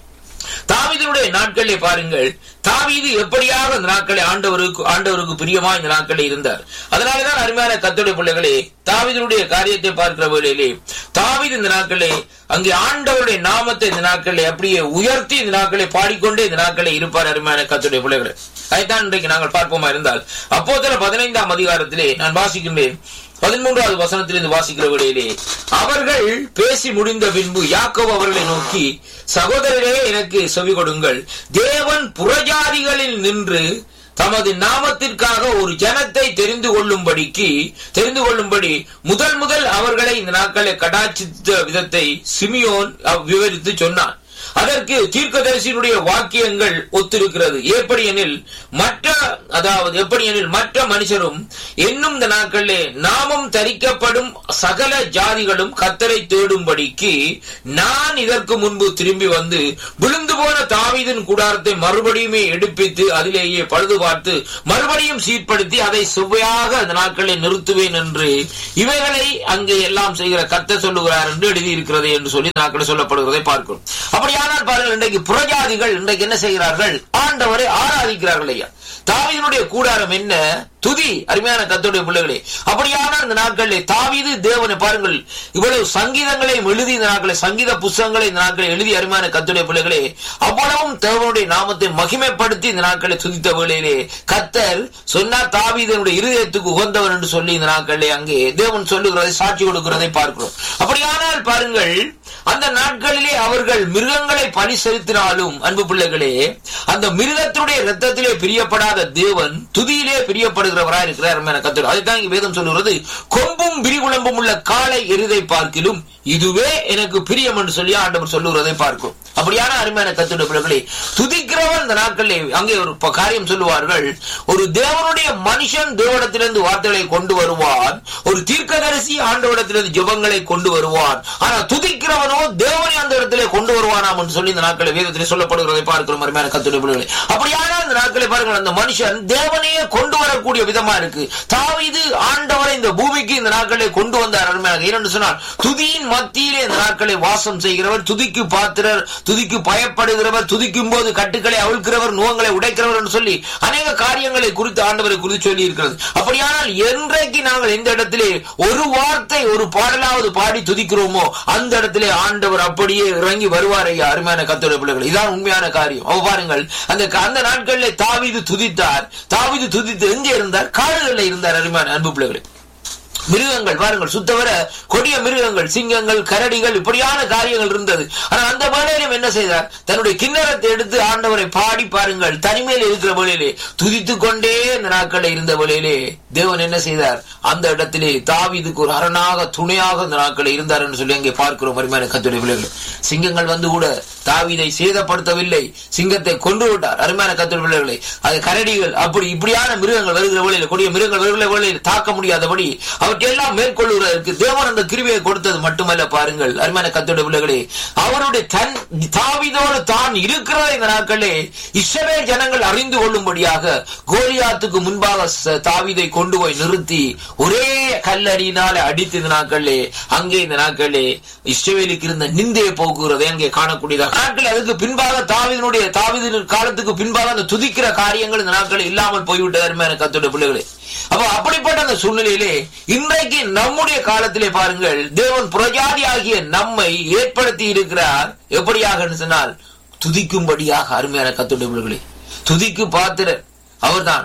தாவீதினுடைய நாட்களிலே பாருங்கள் தாவீது எப்படியாக இந்த நாட்களை ஆண்டவருக்கு ஆண்டவருக்கு பிரியமா இந்த நாட்களில் இருந்தார் அதனாலதான் அருமையான கத்துடைய பிள்ளைகளே தாவீதினுடைய காரியத்தை பார்க்கிற வேளையிலே தாவீது இந்த நாட்களே அங்கே ஆண்டவருடைய நாமத்தை இந்த நாட்களை அப்படியே உயர்த்தி இந்த நாட்களை பாடிக்கொண்டே இந்த நாட்களை இருப்பார் அருமையான கத்துடைய பிள்ளைகளே அதைத்தான் இன்றைக்கு நாங்கள் பார்ப்போமா இருந்தால் அப்போதுல பதினைந்தாம் அதிகாரத்திலே நான் வாசிக்கின்றேன் பதிமூன்றாவது வசனத்திலிருந்து வாசிக்கிற வேளையிலே அவர்கள் பேசி முடிந்த பின்பு யாக்கோப் அவர்களை நோக்கி சகோதரரே எனக்கு செவி கொடுங்கள் தேவன் புறஜாதிகளில் நின்று தமது நாமத்திற்காக ஒரு ஜனத்தை தெரிந்து கொள்ளும்படிக்கு தெரிந்து கொள்ளும்படி முதல் முதல் அவர்களை இந்த நாட்களை கடாட்சித்த விதத்தை சிமியோன் அவ் விவரித்து சொன்னான் அதற்கு தீர்க்கதரிசியினுடைய வாக்கியங்கள் ஒத்திருக்கிறது எப்படி எனில் மற்ற அதாவது எப்படி எனில் மற்ற மனுஷரும் இன்னும் இந்த நாட்களிலே நாமம் தரிக்கப்படும் சகல ஜாதிகளும் கத்தரை தேடும்படிக்கு நான் இதற்கு முன்பு திரும்பி வந்து விழுந்து போன தாவீதின் கூடாரத்தை மறுபடியுமே எடுப்பித்து அதிலேயே பழுது பார்த்து மறுபடியும் சீர்படுத்தி அதை சுவையாக அந்த நாட்களில் நிறுத்துவேன் என்று இவைகளை அங்கே எல்லாம் செய்கிற கத்த சொல்லுகிறார் என்று எழுதியிருக்கிறது என்று சொல்லி நாட்களில் சொல்லப்படுகிறதை பார்க்கிறோம் அப்படியானால் பாருங்கள் இன்றைக்கு புறஜாதிகள் இன்றைக்கு என்ன செய்கிறார்கள் ஆண்டவரை ஆராதிக்கிறார்கள் ஐயா தாவீதினுடைய கூடாரம் என்ன துதி அருமையான கத்தோடைய பிள்ளைகளே அப்படியான இந்த நாட்களிலே தாவீது தேவனை பாருங்கள் இவ்வளவு சங்கீதங்களையும் எழுதி இந்த நாட்களை சங்கீத புஸ்தகங்களை இந்த நாட்களை எழுதி அருமையான கத்துடைய பிள்ளைகளே அவ்வளவும் தேவனுடைய நாமத்தை மகிமைப்படுத்தி இந்த நாட்களை துதித்த வேளையிலே கத்தர் சொன்னார் தாவீதனுடைய இருதயத்துக்கு உகந்தவன் என்று சொல்லி இந்த நாட்களிலே அங்கே தேவன் சொல்லுகிறதை சாட்சி கொடுக்கிறதை பார்க்கிறோம் அப்படியானால் பாருங்கள் அந்த நாட்களிலே அவர்கள் மிருகங்களை பலி செலுத்தினாலும் அன்பு பிள்ளைகளே அந்த மிருகத்தினுடைய ரத்தத்திலே பிரியப்படாத தேவன் துதியிலே பிரியப்படுகிறவராய் இருக்கிறார் அருமையான கத்தர் அதுதான் இங்க வேதம் சொல்லுகிறது கொம்பும் விரிகுழம்பும் உள்ள காளை எருதை பார்க்கிலும் இதுவே எனக்கு பிரியம் என்று சொல்லி ஆண்டவர் சொல்லுகிறதை பார்க்கும் அப்படியான அருமையான கத்துடைய பிள்ளைகளே துதிக்கிறவன் இந்த நாட்களிலே அங்கே ஒரு ப- காரியம் சொல்லுவார்கள் ஒரு தேவனுடைய மனுஷன் தேவனிடத்திலிருந்து வார்த்தைகளை கொண்டு வருவான் ஒரு தீர்க்கதரிசி ஆண்டவரிடத்திலிருந்து ஜெபங்களை கொண்டு வருவான் ஆனா துதிக்கிறவனோ தேவனை அந்த இடத்திலே கொண்டு வருவானாம் என்று சொல்லி இந்த நாட்களை வேதத்திலே சொல்லப்படுகிறதை பார்க்கிறோம் அருமையான கத்துடைய பிள்ளைகளே அப்படியான இந்த நாட்களை பாருங்கள் அந்த மனுஷன் தேவனையே கொண்டு வரக்கூடிய விதமா இருக்கு தாவீது ஆண்டவரை இந்த பூமிக்கு இந்த நாட்களை கொண்டு வந்தார் அருமையாக ஏனென்று சொன்னால் துதியின் மத்தியிலே இந்த நாட்களை வாசம் செய்கிறவர் துதிக்கு பாத்திரர் துதிக்கு பயப்படுகிறவர் துதிக்கும் போது கட்டுக்களை அவிழ்க்கிறவர் நுகங்களை உடைக்கிறவர் என்று சொல்லி அநேக காரியங்களை குறித்து ஆண்டவரை குறித்து சொல்லி இருக்கிறது அப்படியானால் என்றைக்கு நாங்கள் எந்த இடத்திலே ஒரு வார்த்தை ஒரு பாடலாவது பாடி துதிக்கிறோமோ அந்த இடத்திலே ஆண்டவர் அப்படியே இறங்கி வருவார் ஐயா அருமையான கத்தோட பிள்ளைகள் இதான் உண்மையான காரியம் அவ பாருங்கள் அந்த அந்த நாட்களிலே தாவீது துதித்தார் தாவீது துதித்து எங்கே இருந்தார் காடுகளில் இருந்தார் அருமையான அன்பு பிள்ளைகளே மிருகங்கள் பாருங்கள் சுத்தவர கொடிய மிருகங்கள் சிங்கங்கள் கரடிகள் இப்படியான காரியங்கள் இருந்தது ஆனா அந்த வேளையிலும் என்ன செய்தார் தன்னுடைய கிண்ணறத்தை எடுத்து ஆண்டவரை பாடி பாருங்கள் தனிமையில் இருக்கிற வேளையிலே துதித்துக் கொண்டே இந்த நாட்களில் இருந்த வேளையிலே தேவன் என்ன செய்தார் அந்த இடத்திலே தாவீதுக்கு ஒரு அரணாக துணையாக இந்த நாட்களில் இருந்தார் என்று சொல்லி அங்கே பார்க்கிறோம் அருமையான கத்துடைய பிள்ளைகள் சிங்கங்கள் வந்து கூட தாவீதை சேதப்படுத்தவில்லை சிங்கத்தை கொண்டு விட்டார் அருமையான கத்துடைய பிள்ளைகளை அது கரடிகள் அப்படி இப்படியான மிருகங்கள் வருகிற வேளையில் கொடிய மிருகங்கள் வருகிற வேளையில் தாக்க முடியாதபடி அவற்றையெல்லாம் மேற்கொள்வதற்கு தேவன் அந்த கிருவியை கொடுத்தது மட்டுமல்ல பாருங்கள் அருமையான கத்தோட பிள்ளைகளே அவருடைய தன் தாவிதோடு தான் இருக்கிற இந்த நாட்களே இஸ்ரவேல் ஜனங்கள் அறிந்து கொள்ளும்படியாக கோலியாத்துக்கு முன்பாக ச- தாவீதை கொண்டு போய் நிறுத்தி ஒரே கல்லடியினால அடித்து இந்த நாட்களே அங்கே இந்த நாட்களே இஸ்ரவேலுக்கு இருந்த நிந்தையை போக்குகிறதை அங்கே காணக்கூடியதாக நாட்கள் அதுக்கு பின்பாக தாவீதனுடைய தாவீதின் காலத்துக்கு பின்பாக அந்த துதிக்கிற காரியங்கள் இந்த நாட்கள் இல்லாமல் போய்விட்டது அருமையான கத்தோட பிள்ளைகளே அப்ப அப்படிப்பட்ட அந்த சூழ்நிலையிலே இன்றைக்கு நம்முடைய காலத்திலே பாருங்கள் தேவன் புரஜாதி ஆகிய நம்மை ஏற்படுத்தி இருக்கிறார் எப்படியாக என்று சொன்னால் துதிக்கும்படியாக அருமையான கத்துடையவர்களே துதிக்கு பாத்திர அவர்தான்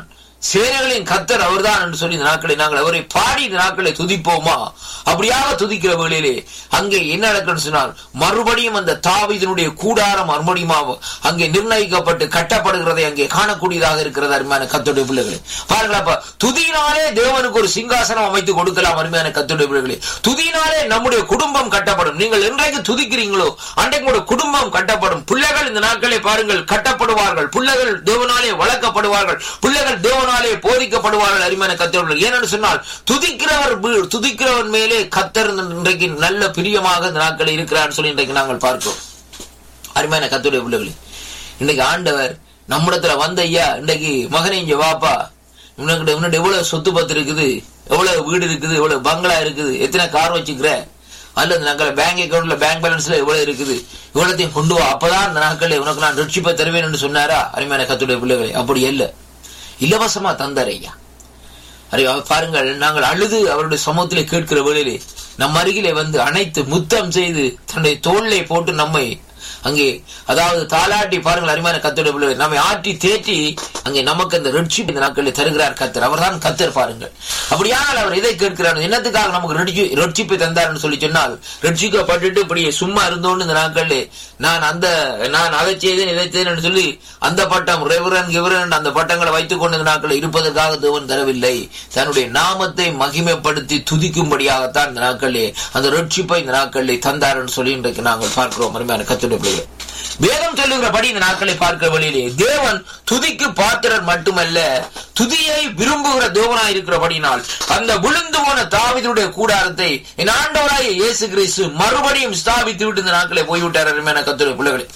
சேனைகளின் கத்தர் அவர்தான் என்று சொல்லி இந்த நாட்களை நாங்கள் அவரை பாடி இந்த நாட்களை துதிப்போமா அப்படியாக துதிக்கிற வேளையிலே அங்கே என்ன நடக்குன்னு சொன்னால் மறுபடியும் அந்த தாவீதினுடைய கூடாரம் மறுபடியும் அங்கே நிர்ணயிக்கப்பட்டு கட்டப்படுகிறதை அங்கே காணக்கூடியதாக இருக்கிறது அருமையான கத்துடைய பிள்ளைகளே பாருங்களா அப்ப துதியினாலே தேவனுக்கு ஒரு சிங்காசனம் அமைத்து கொடுக்கலாம் அருமையான கத்துடைய பிள்ளைகளே துதியினாலே நம்முடைய குடும்பம் கட்டப்படும் நீங்கள் என்றைக்கு துதிக்கிறீங்களோ அன்றைக்கு உங்களுடைய குடும்பம் கட்டப்படும் பிள்ளைகள் இந்த நாட்களை பாருங்கள் கட்டப்படுவார்கள் பிள்ளைகள் தேவனாலே வளர்க்கப்படுவார்கள் பிள்ளைகள் தேவனாலே போதிக்கப்படுவார்கள் அருமையான கத்தர்கள் ஏனென்று சொன்னால் துதிக்கிறவர் வீ- துதிக்கிறவன் மேலே கத்தர் இன்றைக்கு நல்ல பிரியமாக இந்த நாட்களில் இருக்கிறார் சொல்லி இன்றைக்கு நாங்கள் பார்க்கிறோம் அருமையான கத்துடைய பிள்ளைகளே இன்னைக்கு ஆண்டவர் நம்மிடத்துல வந்த ஐயா இன்னைக்கு மகனே இங்க வாப்பா உனக்கு உன்னோட எவ்வளவு சொத்து பத்து இருக்குது எவ்வளவு வீடு இருக்குது எவ்வளவு பங்களா இருக்குது எத்தனை கார் வச்சுக்கிற அல்லது நாங்கள் பேங்க் அக்கவுண்ட்ல பேங்க் பேலன்ஸ்ல எவ்வளவு இருக்குது இவ்வளத்தையும் கொண்டு வா அப்பதான் அந்த நாட்களில் உனக்கு நான் ரட்சிப்பை தருவேன் என்று சொன்னாரா அருமையான கத்துடைய பிள்ளைகளே அப்படி இல்ல இலவசமா தந்தார் ஐயா அறி அவர் பாருங்கள் நாங்கள் அழுது அவருடைய சமூகத்திலே கேட்கிற வேளையிலே நம் அருகிலே வந்து அனைத்து முத்தம் செய்து தன்னுடைய தோளிலே போட்டு நம்மை அங்கே அதாவது தாலாட்டி பாருங்கள் அருமையான கத்தோட பிள்ளைகள் நம்மை ஆற்றி தேற்றி அங்கே நமக்கு அந்த ரட்சிப்பு இந்த நாட்களில் தருகிறார் கத்தர் அவர்தான் கத்தர் பாருங்கள் அப்படியானால் அவர் இதை கேட்கிறார் என்னத்துக்காக நமக்கு ரட்சி ரட்சிப்பை தந்தார்னு சொல்லி சொன்னால் ரட்சிக்கப்பட்டுட்டு இப்படி சும்மா இருந்தோன்னு இந்த நாட்களில் நான் அந்த நான் அதை செய்தேன் இதை செய்தேன் சொல்லி அந்த பட்டம் ரெவரன் கிவரன் அந்த பட்டங்களை வைத்துக் கொண்டு இந்த நாட்களில் இருப்பதற்காக தேவன் தரவில்லை தன்னுடைய நாமத்தை மகிமைப்படுத்தி துதிக்கும்படியாகத்தான் இந்த நாட்களிலே அந்த ரட்சிப்பை இந்த நாட்களிலே தந்தார்னு சொல்லி இன்றைக்கு நாங்கள் பார்க்கிறோம் அருமையான கத்துடைய பிள்ளைகள் வேதம் சொல்லுகிறபடி இந்த நாட்களை பார்க்கிற வழியிலே தேவன் துதிக்கு பாத்திரர் மட்டுமல்ல துதியை விரும்புகிற தேவனாய் இருக்கிறபடினால் அந்த விழுந்து போன தாவிதுடைய கூடாரத்தை என் ஆண்டவராய இயேசு கிறிஸ்து மறுபடியும் ஸ்தாபித்து விட்டு இந்த நாட்களை போய்விட்டார் அருமையான கத்துடைய பிள்ளைகளே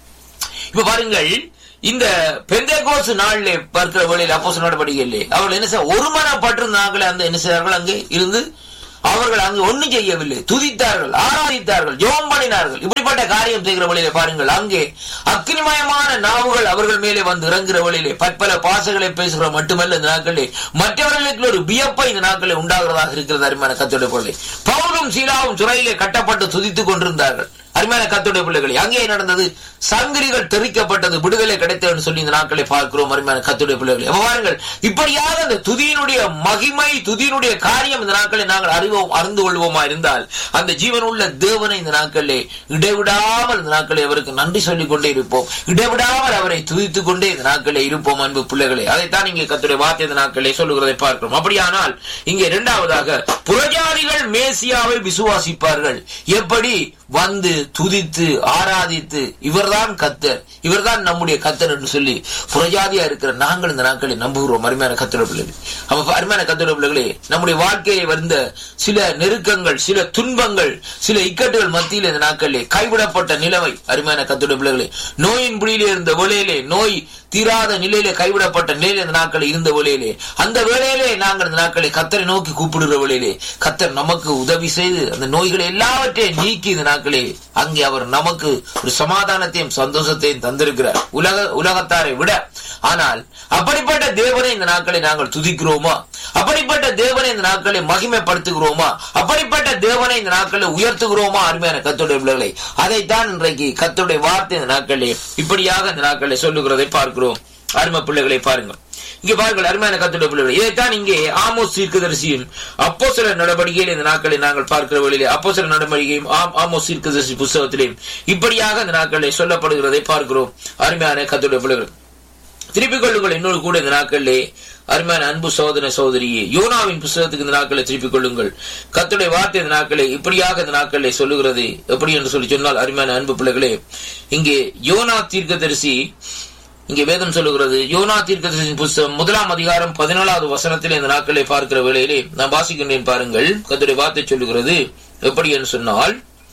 இப்ப பாருங்கள் இந்த பெந்தேகோஸ் நாளிலே பார்க்கிற வேளையில் அப்போ நடவடிக்கையிலே அவர்கள் என்ன செய்ய ஒருமனப்பட்டிருந்தாங்களே அந்த என்ன செய்தார்கள் அங்கே இருந்து அவர்கள் அங்கு ஒண்ணும் செய்யவில்லை துதித்தார்கள் ஆராதித்தார்கள் ஜெபம் பண்ணினார்கள் இப்படிப்பட்ட காரியம் செய்கிற வழியிலே பாருங்கள் அங்கே அக்னிமயமான நாவுகள் அவர்கள் மேலே வந்து இறங்குகிற வழியிலே பற்பல பாசங்களை பேசுகிற மட்டுமல்ல இந்த நாட்களிலே மற்றவர்களுக்கு ஒரு வியப்பை இந்த நாட்களில் உண்டாகிறதாக இருக்கிறது அருமையான கத்தோடைய பிள்ளை பவுலும் சீலாவும் துறையிலே கட்டப்பட்டு துதித்துக் கொண்டிருந்தார்கள் அருமையான கத்துடைய பிள்ளைகளை அங்கே நடந்தது சங்கிலிகள் தெரிக்கப்பட்டது விடுதலை கிடைத்ததுன்னு சொல்லி இந்த நாட்களை பார்க்கிறோம் அருமையான கத்துடைய பிள்ளைகளை அப்ப பாருங்கள் இப்படியாக அந்த துதியினுடைய மகிமை துதியினுடைய காரியம் இந்த நாட்களில் நாங்கள் அறிவோம் அறிந்து கொள்வோமா இருந்தால் அந்த ஜீவனுள்ள தேவனை இந்த நாட்களிலே இடைவிடாமல் இந்த நாட்களை அவருக்கு நன்றி சொல்லிக் கொண்டே இருப்போம் இடைவிடாமல் அவரை துதித்துக் கொண்டே இந்த நாட்களிலே இருப்போம் அன்பு பிள்ளைகளை அதைத்தான் இங்கே கத்துடைய வார்த்தை இந்த நாட்களிலே சொல்லுகிறதை பார்க்கிறோம் அப்படியானால் இங்கே இரண்டாவதாக புறஜாதிகள் மேசியாவை விசுவாசிப்பார்கள் எப்படி வந்து துதித்து ஆராதித்து இவர்தான் கத்தர் இவர்தான் நம்முடைய கத்தர் என்று சொல்லி புறஜாதியா இருக்கிற நாங்கள் இந்த நாட்களை நம்புகிறோம் அருமையான கத்திர பிள்ளைகள் அப்ப அருமையான கத்திர பிள்ளைகளே நம்முடைய வாழ்க்கையை வந்த சில நெருக்கங்கள் சில துன்பங்கள் சில இக்கட்டுகள் மத்தியில் இந்த நாட்களிலே கைவிடப்பட்ட நிலைமை அருமையான கத்திர பிள்ளைகளே நோயின் பிடியிலே இருந்த வேளையிலே நோய் தீராத நிலையிலே கைவிடப்பட்ட நிலையில இந்த நாட்கள் இருந்த வேளையிலே அந்த வேளையிலே நாங்கள் இந்த நாட்களை கத்தரை நோக்கி கூப்பிடுகிற வேளையிலே கத்தர் நமக்கு உதவி செய்து அந்த நோய்களை எல்லாவற்றையும் நீக்கி இந்த நாட்களே அங்கே அவர் நமக்கு ஒரு சமாதானத்தையும் சந்தோஷத்தையும் தந்திருக்கிறார் உலக உலகத்தாரை விட ஆனால் அப்படிப்பட்ட தேவனை இந்த நாட்களை நாங்கள் துதிக்கிறோமா அப்படிப்பட்ட தேவனை இந்த நாட்களை மகிமைப்படுத்துகிறோமா அப்படிப்பட்ட தேவனை இந்த நாட்களை உயர்த்துகிறோமா அருமையான கத்துடைய பிள்ளைகளை அதைத்தான் இன்றைக்கு கத்துடைய வார்த்தை இந்த நாட்களே இப்படியாக இந்த நாட்களை சொல்லுகிறதை பார்க்கிறோம் அருமை பிள்ளைகளை பாருங்கள் இங்கே பாருங்கள் அருமையான கத்துடைய பிள்ளைகள் இதைத்தான் இங்கே ஆமோஸ் தீர்க்கதரிசியும் அப்போ சில நடவடிக்கையில் இந்த நாட்களை நாங்கள் பார்க்கிற வழியிலே அப்போ சில நடவடிக்கையும் ஆம் ஆமோஸ் தீர்க்கதரிசி புஸ்தகத்திலேயும் இப்படியாக இந்த நாட்களில் சொல்லப்படுகிறதை பார்க்கிறோம் அருமையான கத்துடைய பிள்ளைகள் திருப்பிக் கொள்ளுங்கள் இன்னொரு கூட இந்த நாட்களிலே அருமையான அன்பு சோதன சோதரியே யோனாவின் புஸ்தகத்துக்கு இந்த நாட்களை திருப்பிக் கொள்ளுங்கள் கத்துடைய வார்த்தை இந்த நாட்களை இப்படியாக இந்த நாட்களை சொல்லுகிறது எப்படி என்று சொல்லி சொன்னால் அருமையான அன்பு பிள்ளைகளே இங்கே யோனா தீர்க்கதரிசி இங்கே வேதம் சொல்லுகிறது யோனா தீர்க்கதரிசி புஸ்தகம் முதலாம் அதிகாரம் பதினாலாவது வசனத்தில் இந்த நாட்களை பார்க்கிற வேளையிலே நான் வாசிக்கின்றேன் பாருங்கள் கத்துடைய வார்த்தை சொல்லுகிறது எப்படி என்று சொன்னால்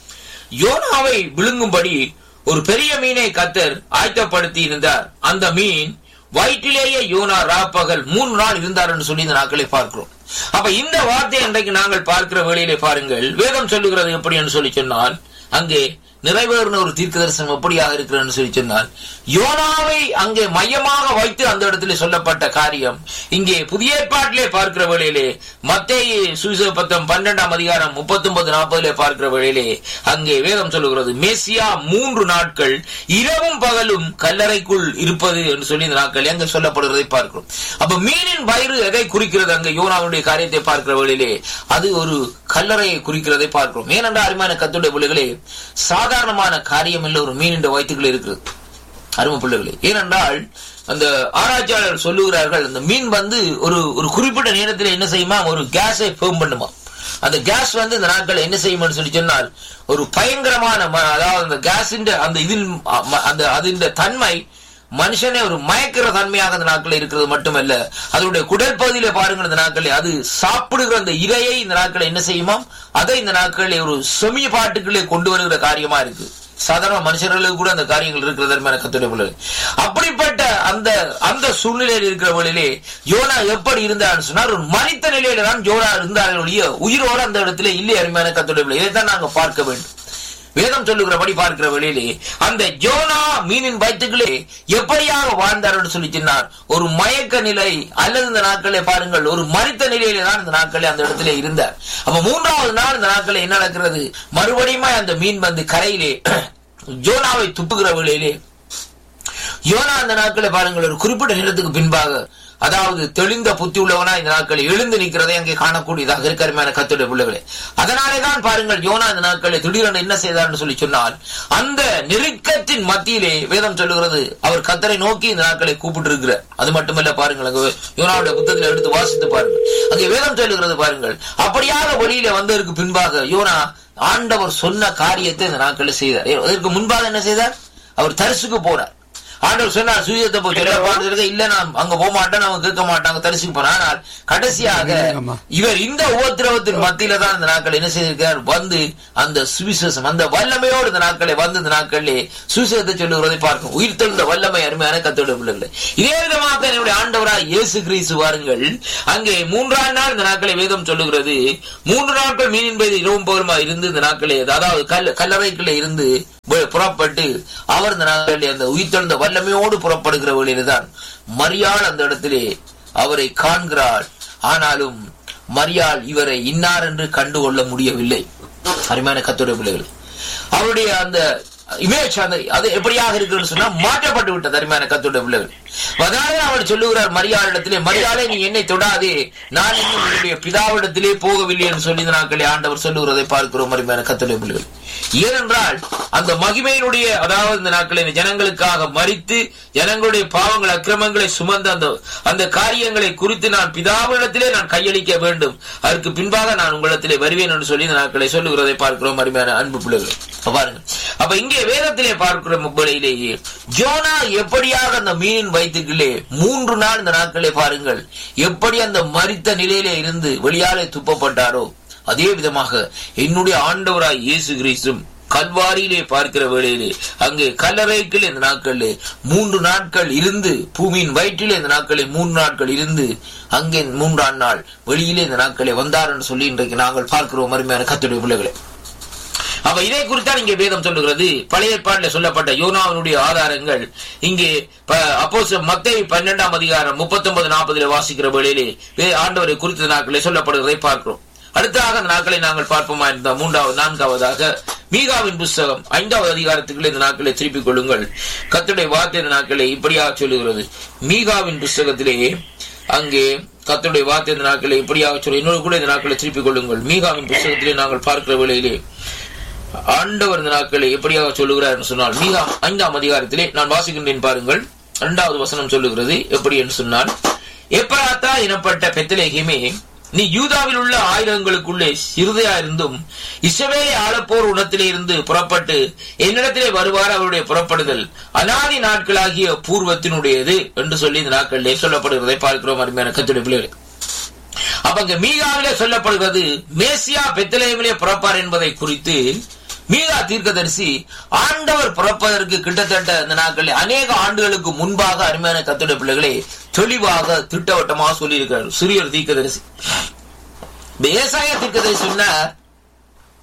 யோனாவை விழுங்கும்படி ஒரு பெரிய மீனை கத்தர் ஆயத்தப்படுத்தி இருந்தார் அந்த மீன் வயிற்றிலேயே யோனா ராப்பகல் மூன்று நாள் இருந்தார் என்று சொல்லி இந்த நாட்களை பார்க்கிறோம் அப்ப இந்த வார்த்தை இன்றைக்கு நாங்கள் பார்க்கிற வேளையிலே பாருங்கள் வேதம் சொல்லுகிறது எப்படி என்று சொல்லி சொன்னால் அங்கே நிறைவேறின ஒரு தீர்க்க தரிசனம் எப்படியாக இருக்கிறன்னு சொல்லி சொன்னால் யோனாவை அங்கே மையமாக வைத்து அந்த இடத்துல சொல்லப்பட்ட காரியம் இங்கே புதிய ஏற்பாட்டிலே பார்க்கிற வேளையிலே மத்திய சுவிசேபத்தம் பன்னெண்டாம் அதிகாரம் முப்பத்தி ஒன்பது நாற்பதுல பார்க்கிற வேளையிலே அங்கே வேதம் சொல்லுகிறது மேசியா மூன்று நாட்கள் இரவும் பகலும் கல்லறைக்குள் இருப்பது என்று சொல்லி இந்த நாட்கள் அங்கே சொல்லப்படுகிறதை பார்க்கிறோம் அப்ப மீனின் வயிறு எதை குறிக்கிறது அங்கே யோனாவுடைய காரியத்தை பார்க்கிற வேளையிலே அது ஒரு கல்லறையை குறிக்கிறதை பார்க்கிறோம் ஏனென்றால் அருமையான கத்துடைய பிள்ளைகளே சாதாரணமான காரியம் இல்லை ஒரு மீனின் வயிற்றுக்குள்ள இருக்கிறது அருமை பிள்ளைகளே ஏனென்றால் அந்த ஆராய்ச்சியாளர் சொல்லுகிறார்கள் அந்த மீன் வந்து ஒரு ஒரு குறிப்பிட்ட நேரத்தில் என்ன செய்யுமா ஒரு கேஸை ஃபேம் பண்ணுமா அந்த கேஸ் வந்து இந்த நாட்கள் என்ன செய்யும்னு சொல்லி சொன்னால் ஒரு பயங்கரமான ம- அதாவது அந்த கேஸின் அந்த இதில் ம- அந்த அதின் தன்மை மனுஷனே ஒரு மயக்கிற தன்மையாக இந்த நாட்கள் இருக்கிறது மட்டுமல்ல அதனுடைய குடல் பகுதியில பாருங்க இந்த நாட்களில் அது சாப்பிடுகிற அந்த இரையை இந்த நாட்களில் என்ன செய்யுமாம் அதை இந்த நாட்களில் ஒரு செமிய பாட்டுக்களே கொண்டு வருகிற காரியமா இருக்கு சாதாரண மனுஷர்களுக்கு கூட அந்த காரியங்கள் இருக்கிறது அருமையான கத்துடைய பிள்ளை அப்படிப்பட்ட அந்த அந்த சூழ்நிலையில் இருக்கிற வழியிலே யோனா எப்படி இருந்தான்னு சொன்னால் ஒரு மனித நிலையில தான் யோனா இருந்தார்கள் ஒழிய உயிரோடு அந்த இடத்துல இல்லை அருமையான கத்துடைய பிள்ளை இதைத்தான் நாங்க பார்க்க வேண்டும் வேதம் சொல்லுகிறபடி பார்க்கிற வழியிலே அந்த ஜோனா மீனின் வயிற்றுகளே எப்படியாக வாழ்ந்தார்னு சொல்லி சொன்னார் ஒரு மயக்க நிலை அல்லது இந்த நாட்களே பாருங்கள் ஒரு மரித்த நிலையிலே தான் இந்த நாட்களே அந்த இடத்துல இருந்தார் அப்ப மூன்றாவது நாள் இந்த நாட்களே என்ன நடக்கிறது மறுபடியும் அந்த மீன் வந்து கரையிலே ஜோனாவை துப்புகிற வேளையிலே யோனா அந்த நாட்களை பாருங்கள் ஒரு குறிப்பிட்ட நேரத்துக்கு பின்பாக அதாவது தெளிந்த புத்தி உள்ளவனா இந்த நாட்களில் எழுந்து நிற்கிறதை அங்கே காணக்கூடியதாக இருக்கிறமான கத்துடைய பிள்ளைகளே அதனாலே தான் பாருங்கள் யோனா இந்த நாட்களில் திடீரென என்ன செய்தார்னு சொல்லி சொன்னால் அந்த நெருக்கத்தின் மத்தியிலே வேதம் சொல்லுகிறது அவர் கத்தரை நோக்கி இந்த நாட்களை கூப்பிட்டு இருக்கிறார் அது மட்டுமல்ல பாருங்கள் அங்கு யோனாவுடைய புத்தகத்தில் எடுத்து வாசித்து பாருங்கள் அங்கே வேதம் சொல்லுகிறது பாருங்கள் அப்படியாக வெளியில வந்ததற்கு பின்பாக யோனா ஆண்டவர் சொன்ன காரியத்தை இந்த நாட்களில் செய்தார் அதற்கு முன்பாக என்ன செய்தார் அவர் தரிசுக்கு போனார் ஆண்டவர் சொன்னார் சுயத்தை போய் சொல்ல பாடுறது இல்ல நான் அங்க போக மாட்டேன் அவங்க கேட்க மாட்டாங்க தரிசிக்க போனா ஆனால் கடைசியாக ஆமா. இவர் இந்த உபத்திரவத்தின் மத்தியில தான் இந்த நாட்கள் என்ன செய்திருக்கார் வந்து அந்த சுவிசேஷம் அந்த வல்லமையோடு இந்த நாட்களை வந்து இந்த நாட்களிலே சுவிசேஷத்தை சொல்லுகிறதை பார்க்கும் உயிர் தெழுந்த வல்லமை அருமையான கத்தோட பிள்ளைகளை இதே விதமாக என்னுடைய ஆண்டவராய் இயேசு கிறிஸ்து வாருங்கள் அங்கே மூன்றாம் நாள் இந்த நாட்களை வேதம் சொல்லுகிறது மூன்று நாட்கள் மீனின் மீது இரவும் பகலுமா இருந்து இந்த நாட்களே அதாவது கல் கல்லறைக்குள்ள இருந்து பு- புறப்பட்டு அவர் இந்த நாட்களில் அந்த உயிர்த்தெழுந்த வல்லமையோடு புறப்படுகிற வழியில்தான் மரியாள் அந்த இடத்திலே அவரை காண்கிறாள் ஆனாலும் மரியாள் இவரை இன்னார் என்று கண்டுகொள்ள முடியவில்லை அருமையான கத்தோட பிள்ளைகள் அவருடைய அந்த இமேஜ் அந்த அது எப்படியாக இருக்குன்னு சொன்னா மாற்றப்பட்டு விட்டது அருமையான கத்தோட பிள்ளைகள் அதனாலே அவர் சொல்லுகிறார் மரியாளிடத்திலே மரியாதை நீ என்னை தொடாதே நான் இன்னும் என்னுடைய பிதாவிடத்திலே போகவில்லை என்று சொல்லி இந்த நாட்களே ஆண்டவர் சொல்லுகிறதை பார்க்கிறோம் அருமையான கத்தோட பிள்ளைகள் ஏனென்றால் அந்த மகிமையினுடைய அதாவது இந்த நாட்களில் ஜனங்களுக்காக மறித்து ஜனங்களுடைய பாவங்கள் அக்கிரமங்களை சுமந்த அந்த அந்த காரியங்களை குறித்து நான் பிதாவிடத்திலே நான் கையளிக்க வேண்டும் அதற்கு பின்பாக நான் உங்களிடத்திலே வருவேன் என்று சொல்லி இந்த நாட்களை சொல்லுகிறதை பார்க்கிறோம் அருமையான அன்பு பிள்ளைகள் அப்ப பாருங்க அப்ப இங்கே வேதத்திலே பார்க்கிற முப்படையிலேயே ஜோனா எப்படியாக அந்த மீனின் வயிற்றுக்குள்ளே மூன்று நாள் இந்த நாட்களே பாருங்கள் எப்படி அந்த மரித்த நிலையிலே இருந்து வெளியாலே துப்பப்பட்டாரோ அதே விதமாக என்னுடைய ஆண்டவராய் இயேசு கிறிஸ்தும் கல்வாரியிலே பார்க்கிற வேளையிலே அங்கே கல்லறைக்குள் இந்த நாட்களிலே மூன்று நாட்கள் இருந்து பூமியின் வயிற்றிலே இந்த நாட்களில் மூன்று நாட்கள் இருந்து அங்கே மூன்றாம் நாள் வெளியிலே இந்த நாட்களே வந்தார் என்று சொல்லி இன்றைக்கு நாங்கள் பார்க்கிறோம் அருமையான கத்துடைய பிள்ளைகளை அப்ப இதை குறித்தான் இங்கே வேதம் சொல்லுகிறது பழைய ஏற்பாட்டில் சொல்லப்பட்ட யோனாவினுடைய ஆதாரங்கள் இங்கே அப்போ மத்திய பன்னெண்டாம் அதிகாரம் முப்பத்தி ஒன்பது நாற்பதுல வாசிக்கிற வேளையிலே வே- ஆண்டவரை குறித்த நாட்களை சொல்லப்படுவதை பார்க்கிறோம் அடுத்ததாக அந்த நாட்களை நாங்கள் பார்ப்போமா இருந்த மூன்றாவது நான்காவதாக மீகாவின் புஸ்தகம் ஐந்தாவது அதிகாரத்துக்குள்ளே இந்த நாட்களை திருப்பிக் கொள்ளுங்கள் கத்துடைய வார்த்தை இந்த நாட்களை இப்படியாக சொல்லுகிறது மீகாவின் புஸ்தகத்திலேயே அங்கே கத்துடைய வார்த்தை இந்த நாட்களை இப்படியாக சொல்லி இன்னொரு கூட இந்த நாட்களை திருப்பிக் கொள்ளுங்கள் மீகாவின் புஸ்தகத்திலே நாங்கள் பார்க்கிற வேளையிலே ஆண்டவர் இந்த நாட்களை எப்படியாக சொல்லுகிறார் என்று சொன்னால் மீகா ஐந்தாம் அதிகாரத்திலே நான் வாசிக்கின்றேன் பாருங்கள் இரண்டாவது வசனம் சொல்லுகிறது எப்படி என்று சொன்னால் எப்பராத்தா எனப்பட்ட பெத்தலேகிமே நீ யூதாவில் உள்ள ஆயுதங்களுக்குள்ளே சிறுதையா இருந்தும் இஸ்ரவேலை ஆளப்போர் உணத்திலே இருந்து புறப்பட்டு என்னிடத்திலே வருவார் அவருடைய புறப்படுதல் அனாதி நாட்களாகிய பூர்வத்தினுடையது என்று சொல்லி இந்த நாட்களிலே சொல்லப்படுகிறதை பார்க்கிறோம் அருமையான கத்துடைய பிள்ளைகளே அப்ப அங்க மீகாவிலே சொல்லப்படுகிறது மேசியா பெத்தலேமிலே புறப்பார் என்பதை குறித்து மீகா தீர்க்கதரிசி ஆண்டவர் பிறப்பதற்கு கிட்டத்தட்ட இந்த நாட்களில் அநேக ஆண்டுகளுக்கு முன்பாக அருமையான கத்துடைய பிள்ளைகளை தெளிவாக திட்டவட்டமாக சொல்லியிருக்கிறார் சிறியர் தீர்க்கதரிசி இந்த ஏசாயா தீர்க்கதரிசி சொன்னார்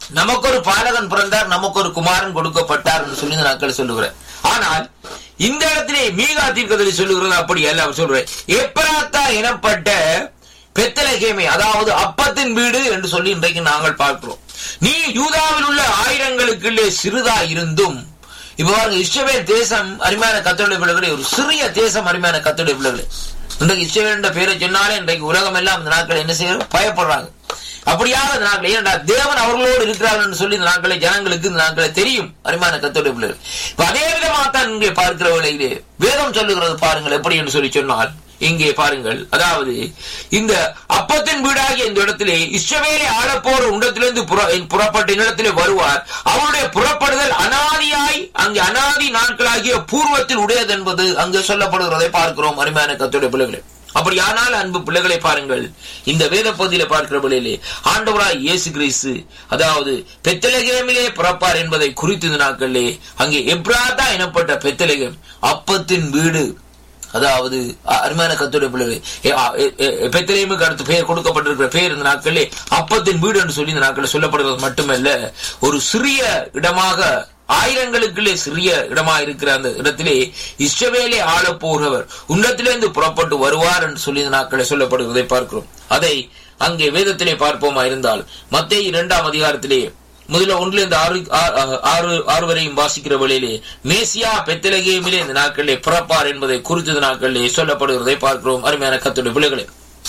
நமக்கு ஒரு பாலகன் பிறந்தார் நமக்கு ஒரு குமாரன் கொடுக்கப்பட்டார் என்று சொல்லி இந்த நாட்கள் சொல்லுகிறேன் ஆனால் இந்த இடத்திலே மீகா தீர்க்கதரிசி சொல்லுகிறது அப்படி அல்ல அவர் சொல்றேன் எப்ராத்தா எனப்பட்ட பெத்தலகேமே அதாவது அப்பத்தின் வீடு என்று சொல்லி இன்றைக்கு நாங்கள் பார்க்கிறோம் நீ யூதாவில் உள்ள ஆயிரங்களுக்குள்ளே சிறிதா இருந்தும் இப்ப பாருங்க இஸ்ரவேல் தேசம் அருமையான கத்தோடைய பிள்ளைகளே ஒரு சிறிய தேசம் அருமையான கத்தோடைய பிள்ளைகளே இன்றைக்கு இஸ்ரவேல் என்ற பேரை சொன்னாலே இன்றைக்கு உலகம் எல்லாம் இந்த நாட்கள் என்ன செய்யறது பயப்படுறாங்க அப்படியாக இந்த நாட்கள் ஏனென்றா தேவன் அவர்களோடு இருக்கிறார்கள் என்று சொல்லி இந்த நாட்களை ஜனங்களுக்கு இந்த நாட்களை தெரியும் அருமையான கத்தோடைய பிள்ளைகள் இப்ப அதே விதமாக தான் இங்கே பார்க்கிற வேளையிலே வேதம் சொல்லுகிறது பாருங்கள் எப்படி என்று சொல்லி சொன்னால் இங்கே பாருங்கள் அதாவது இந்த அப்பத்தின் வீடாகிய இந்த இடத்திலே இஸ்ரவேலை ஆளப்போற உண்டத்திலிருந்து புற- புறப்பட்ட இடத்திலே வருவார் அவருடைய புறப்படுதல் அனாதியாய் அங்கு அனாதி நாட்களாகிய பூர்வத்தில் உடையது என்பது அங்கு சொல்லப்படுகிறதை பார்க்கிறோம் அருமையான கத்தோடைய பிள்ளைகளே அப்படியானால் அன்பு பிள்ளைகளை பாருங்கள் இந்த வேத பகுதியில பார்க்கிற வேளையிலே ஆண்டவராய் இயேசு கிறிஸ்து அதாவது பெத்தலகேமிலே பிறப்பார் என்பதை குறித்து இந்த நாட்களிலே அங்கே எப்ராதா எனப்பட்ட பெத்தலகம் அப்பத்தின் வீடு அதாவது அ- அருமையான கத்துடைய பிள்ளைகளே எ- அ- எ- எ- பெத்தலேமுக்கு அடுத்து பெயர் கொடுக்கப்பட்டிருக்கிற பெயர் இந்த நாட்களிலே அப்பத்தின் வீடு என்று சொல்லி இந்த நாட்களில் சொல்லப்படுகிறது மட்டுமல்ல ஒரு சிறிய இடமாக ஆயிரங்களுக்குள்ளே சிறிய இடமா இருக்கிற அந்த இடத்திலே இஸ்ரவேலே ஆளப் போகிறவர் உன்னத்திலிருந்து புறப்பட்டு வருவார் என்று சொல்லி இந்த நாட்களை சொல்லப்படுவதை பார்க்கிறோம் அதை அங்கே வேதத்திலே பார்ப்போமா இருந்தால் மத்தேயு இரண்டாம் அதிகாரத்திலே முதல்ல ஒன்றிலிருந்து ஆறு ஆ- ஆறு ஆறு வரையும் வாசிக்கிற வழியிலே மேசியா பெத்தலகேமிலே இந்த நாட்களிலே பிறப்பார் என்பதை குறித்த நாட்களிலே சொல்லப்படுகிறதை பார்க்கிறோம் அருமையான கத்துடைய பிள்ளைகளே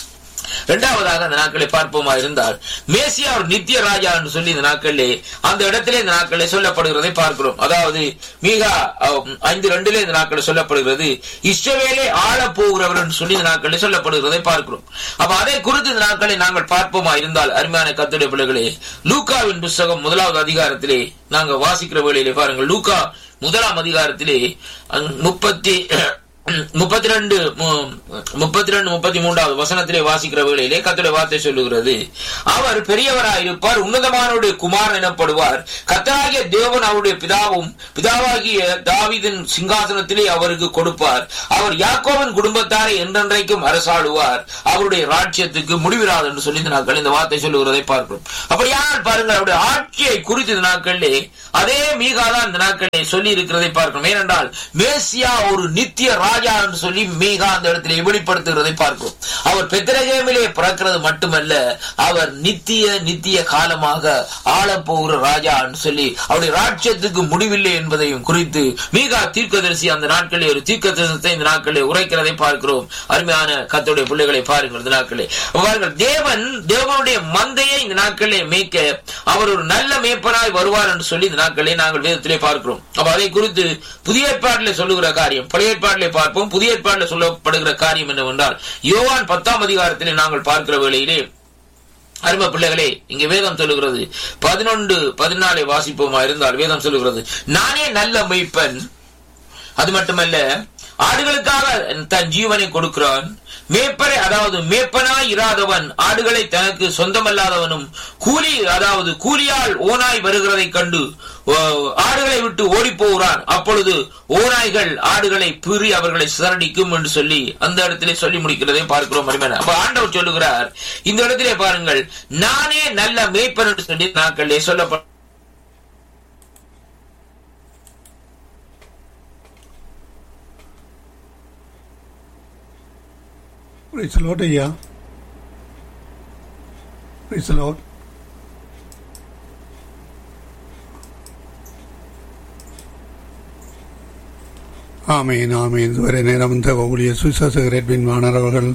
இரண்டாவதாக அந்த நாட்களை பார்ப்போமா இருந்தால் மேசியா ஒரு நித்திய ராஜா என்று சொல்லி இந்த நாட்களிலே அந்த இடத்திலே இந்த நாட்களிலே சொல்லப்படுகிறதை பார்க்கிறோம் அதாவது மிக ஐந்து ரெண்டிலே இந்த நாட்களில் சொல்லப்படுகிறது இஸ்ரவேலே ஆள போகிறவர் என்று சொல்லி இந்த நாட்களிலே சொல்லப்படுகிறதை பார்க்கிறோம் அப்ப அதை குறித்து இந்த நாட்களை நாங்கள் பார்ப்போமா இருந்தால் அருமையான கத்துடைய பிள்ளைகளே லூக்காவின் புஸ்தகம் முதலாவது அதிகாரத்திலே நாங்கள் வாசிக்கிற வேளையிலே பாருங்கள் லூக்கா முதலாம் அதிகாரத்திலே அஹ், முப்பத்தி முப்பத்தி ரெண்டு முப்பத்தி ரெண்டு முப்பத்தி மூன்றாவது வசனத்திலே வாசிக்கிற வேளையிலே கத்துடைய வார்த்தை சொல்லுகிறது அவர் பெரியவராயிருப்பார் உன்னதமானுடைய குமாரன் எனப்படுவார் கத்தராகிய தேவன் அவருடைய பிதாவும் பிதாவாகிய தாவீதின் சிங்காசனத்திலே அவருக்கு கொடுப்பார் அவர் யாக்கோவின் குடும்பத்தாரை என்றென்றைக்கும் அரசாளுவார் அவருடைய ராஜ்யத்துக்கு முடிவிராது என்று சொல்லி இந்த நாட்கள் இந்த வார்த்தை சொல்லுகிறதை பார்க்கிறோம் அப்படியானால் பாருங்கள் அவருடைய ஆட்சியை குறித்து இந்த நாட்களிலே அதே மீகாதான் இந்த நாட்களிலே சொல்லி இருக்கிறதை பார்க்கிறோம் ஏனென்றால் மேசியா ஒரு நித்திய ராஜா என்று சொல்லி மீகா அந்த இடத்திலே வெளிப்படுத்துகிறதை பார்க்கிறோம் அவர் பெத்திரகேமிலே பிறக்கிறது மட்டுமல்ல அவர் நித்திய நித்திய காலமாக ஆளப்போகிற ராஜா என்று சொல்லி அவருடைய ராஜ்யத்துக்கு முடிவில்லை என்பதையும் குறித்து மீகா தீர்க்கதரிசி அந்த நாட்களிலே ஒரு தீர்க்கதரிசனத்தை இந்த நாட்களிலே உரைக்கிறதை பார்க்கிறோம் அருமையான கத்தோடைய பிள்ளைகளை பாருங்கள் இந்த நாட்களே பாருங்கள் தேவன் தேவனுடைய மந்தையை இந்த நாட்களிலே மேய்க்க அவர் ஒரு நல்ல மேய்ப்பனாய் வருவார் என்று சொல்லி இந்த நாட்களே நாங்கள் வேதத்திலே பார்க்கிறோம் அப்ப அதை குறித்து புதிய ஏற்பாட்டிலே சொல்லுகிற காரியம் பழைய ஏற்பாட்டிலே பார்ப்போம் புதிய ஏற்பாட்டிலே சொல்லப்படுகிற காரியம் என்னவென்றால் யோவான் பத்தாம் அதிகாரத்திலே நாங்கள் பார்க்கிற வேளையிலே அருமை பிள்ளைகளே இங்க வேதம் சொல்லுகிறது பதினொன்று பதினாலை வாசிப்போமா இருந்தால் வேதம் சொல்லுகிறது நானே நல்ல மெய்ப்பன் அது மட்டுமல்ல ஆடுகளுக்காக தன் ஜீவனை கொடுக்கிறான் மேப்பரை அதாவது மேப்பனாய் இராதவன் ஆடுகளை தனக்கு சொந்தமல்லாதவனும் கூலி அதாவது கூலியால் ஓனாய் வருகிறதை கண்டு ஓ, ஆடுகளை விட்டு ஓடி போகிறான் அப்பொழுது ஓநாய்கள் ஆடுகளை பீறி அவர்களை சிதறடிக்கும் என்று சொல்லி அந்த இடத்திலே சொல்லி முடிக்கிறதை பார்க்கிறோம் அருமையான அப்ப ஆண்டவர் சொல்லுகிறார் இந்த இடத்திலே பாருங்கள் நானே நல்ல மேய்ப்பன் என்று சொல்லி நாட்களிலே சொல்லப்பட்ட Praise the Lord, ஐயா Praise the Lord. ஆமீன் ஆமீன் இதுவரை நேரம் இந்த ஊழிய சுவிசேஷ ரெட்வின் வாணர் அவர்கள்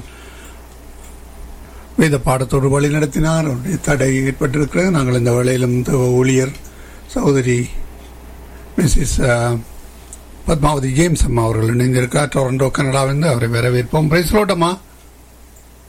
வேத பாடத்தோடு வழி நடத்தினார் அவருடைய தடை ஏற்பட்டிருக்கிறது நாங்கள் இந்த வேளையிலும் இந்த ஊழியர் சகோதரி மிஸ்ஸஸ் பத்மாவதி ஜேம்ஸ் அம்மா அவர்கள் இணைந்திருக்கிறார் டொரண்டோ கனடாவிலிருந்து அவரை வரவேற்போம் பிரைஸ் லோட்டம்மா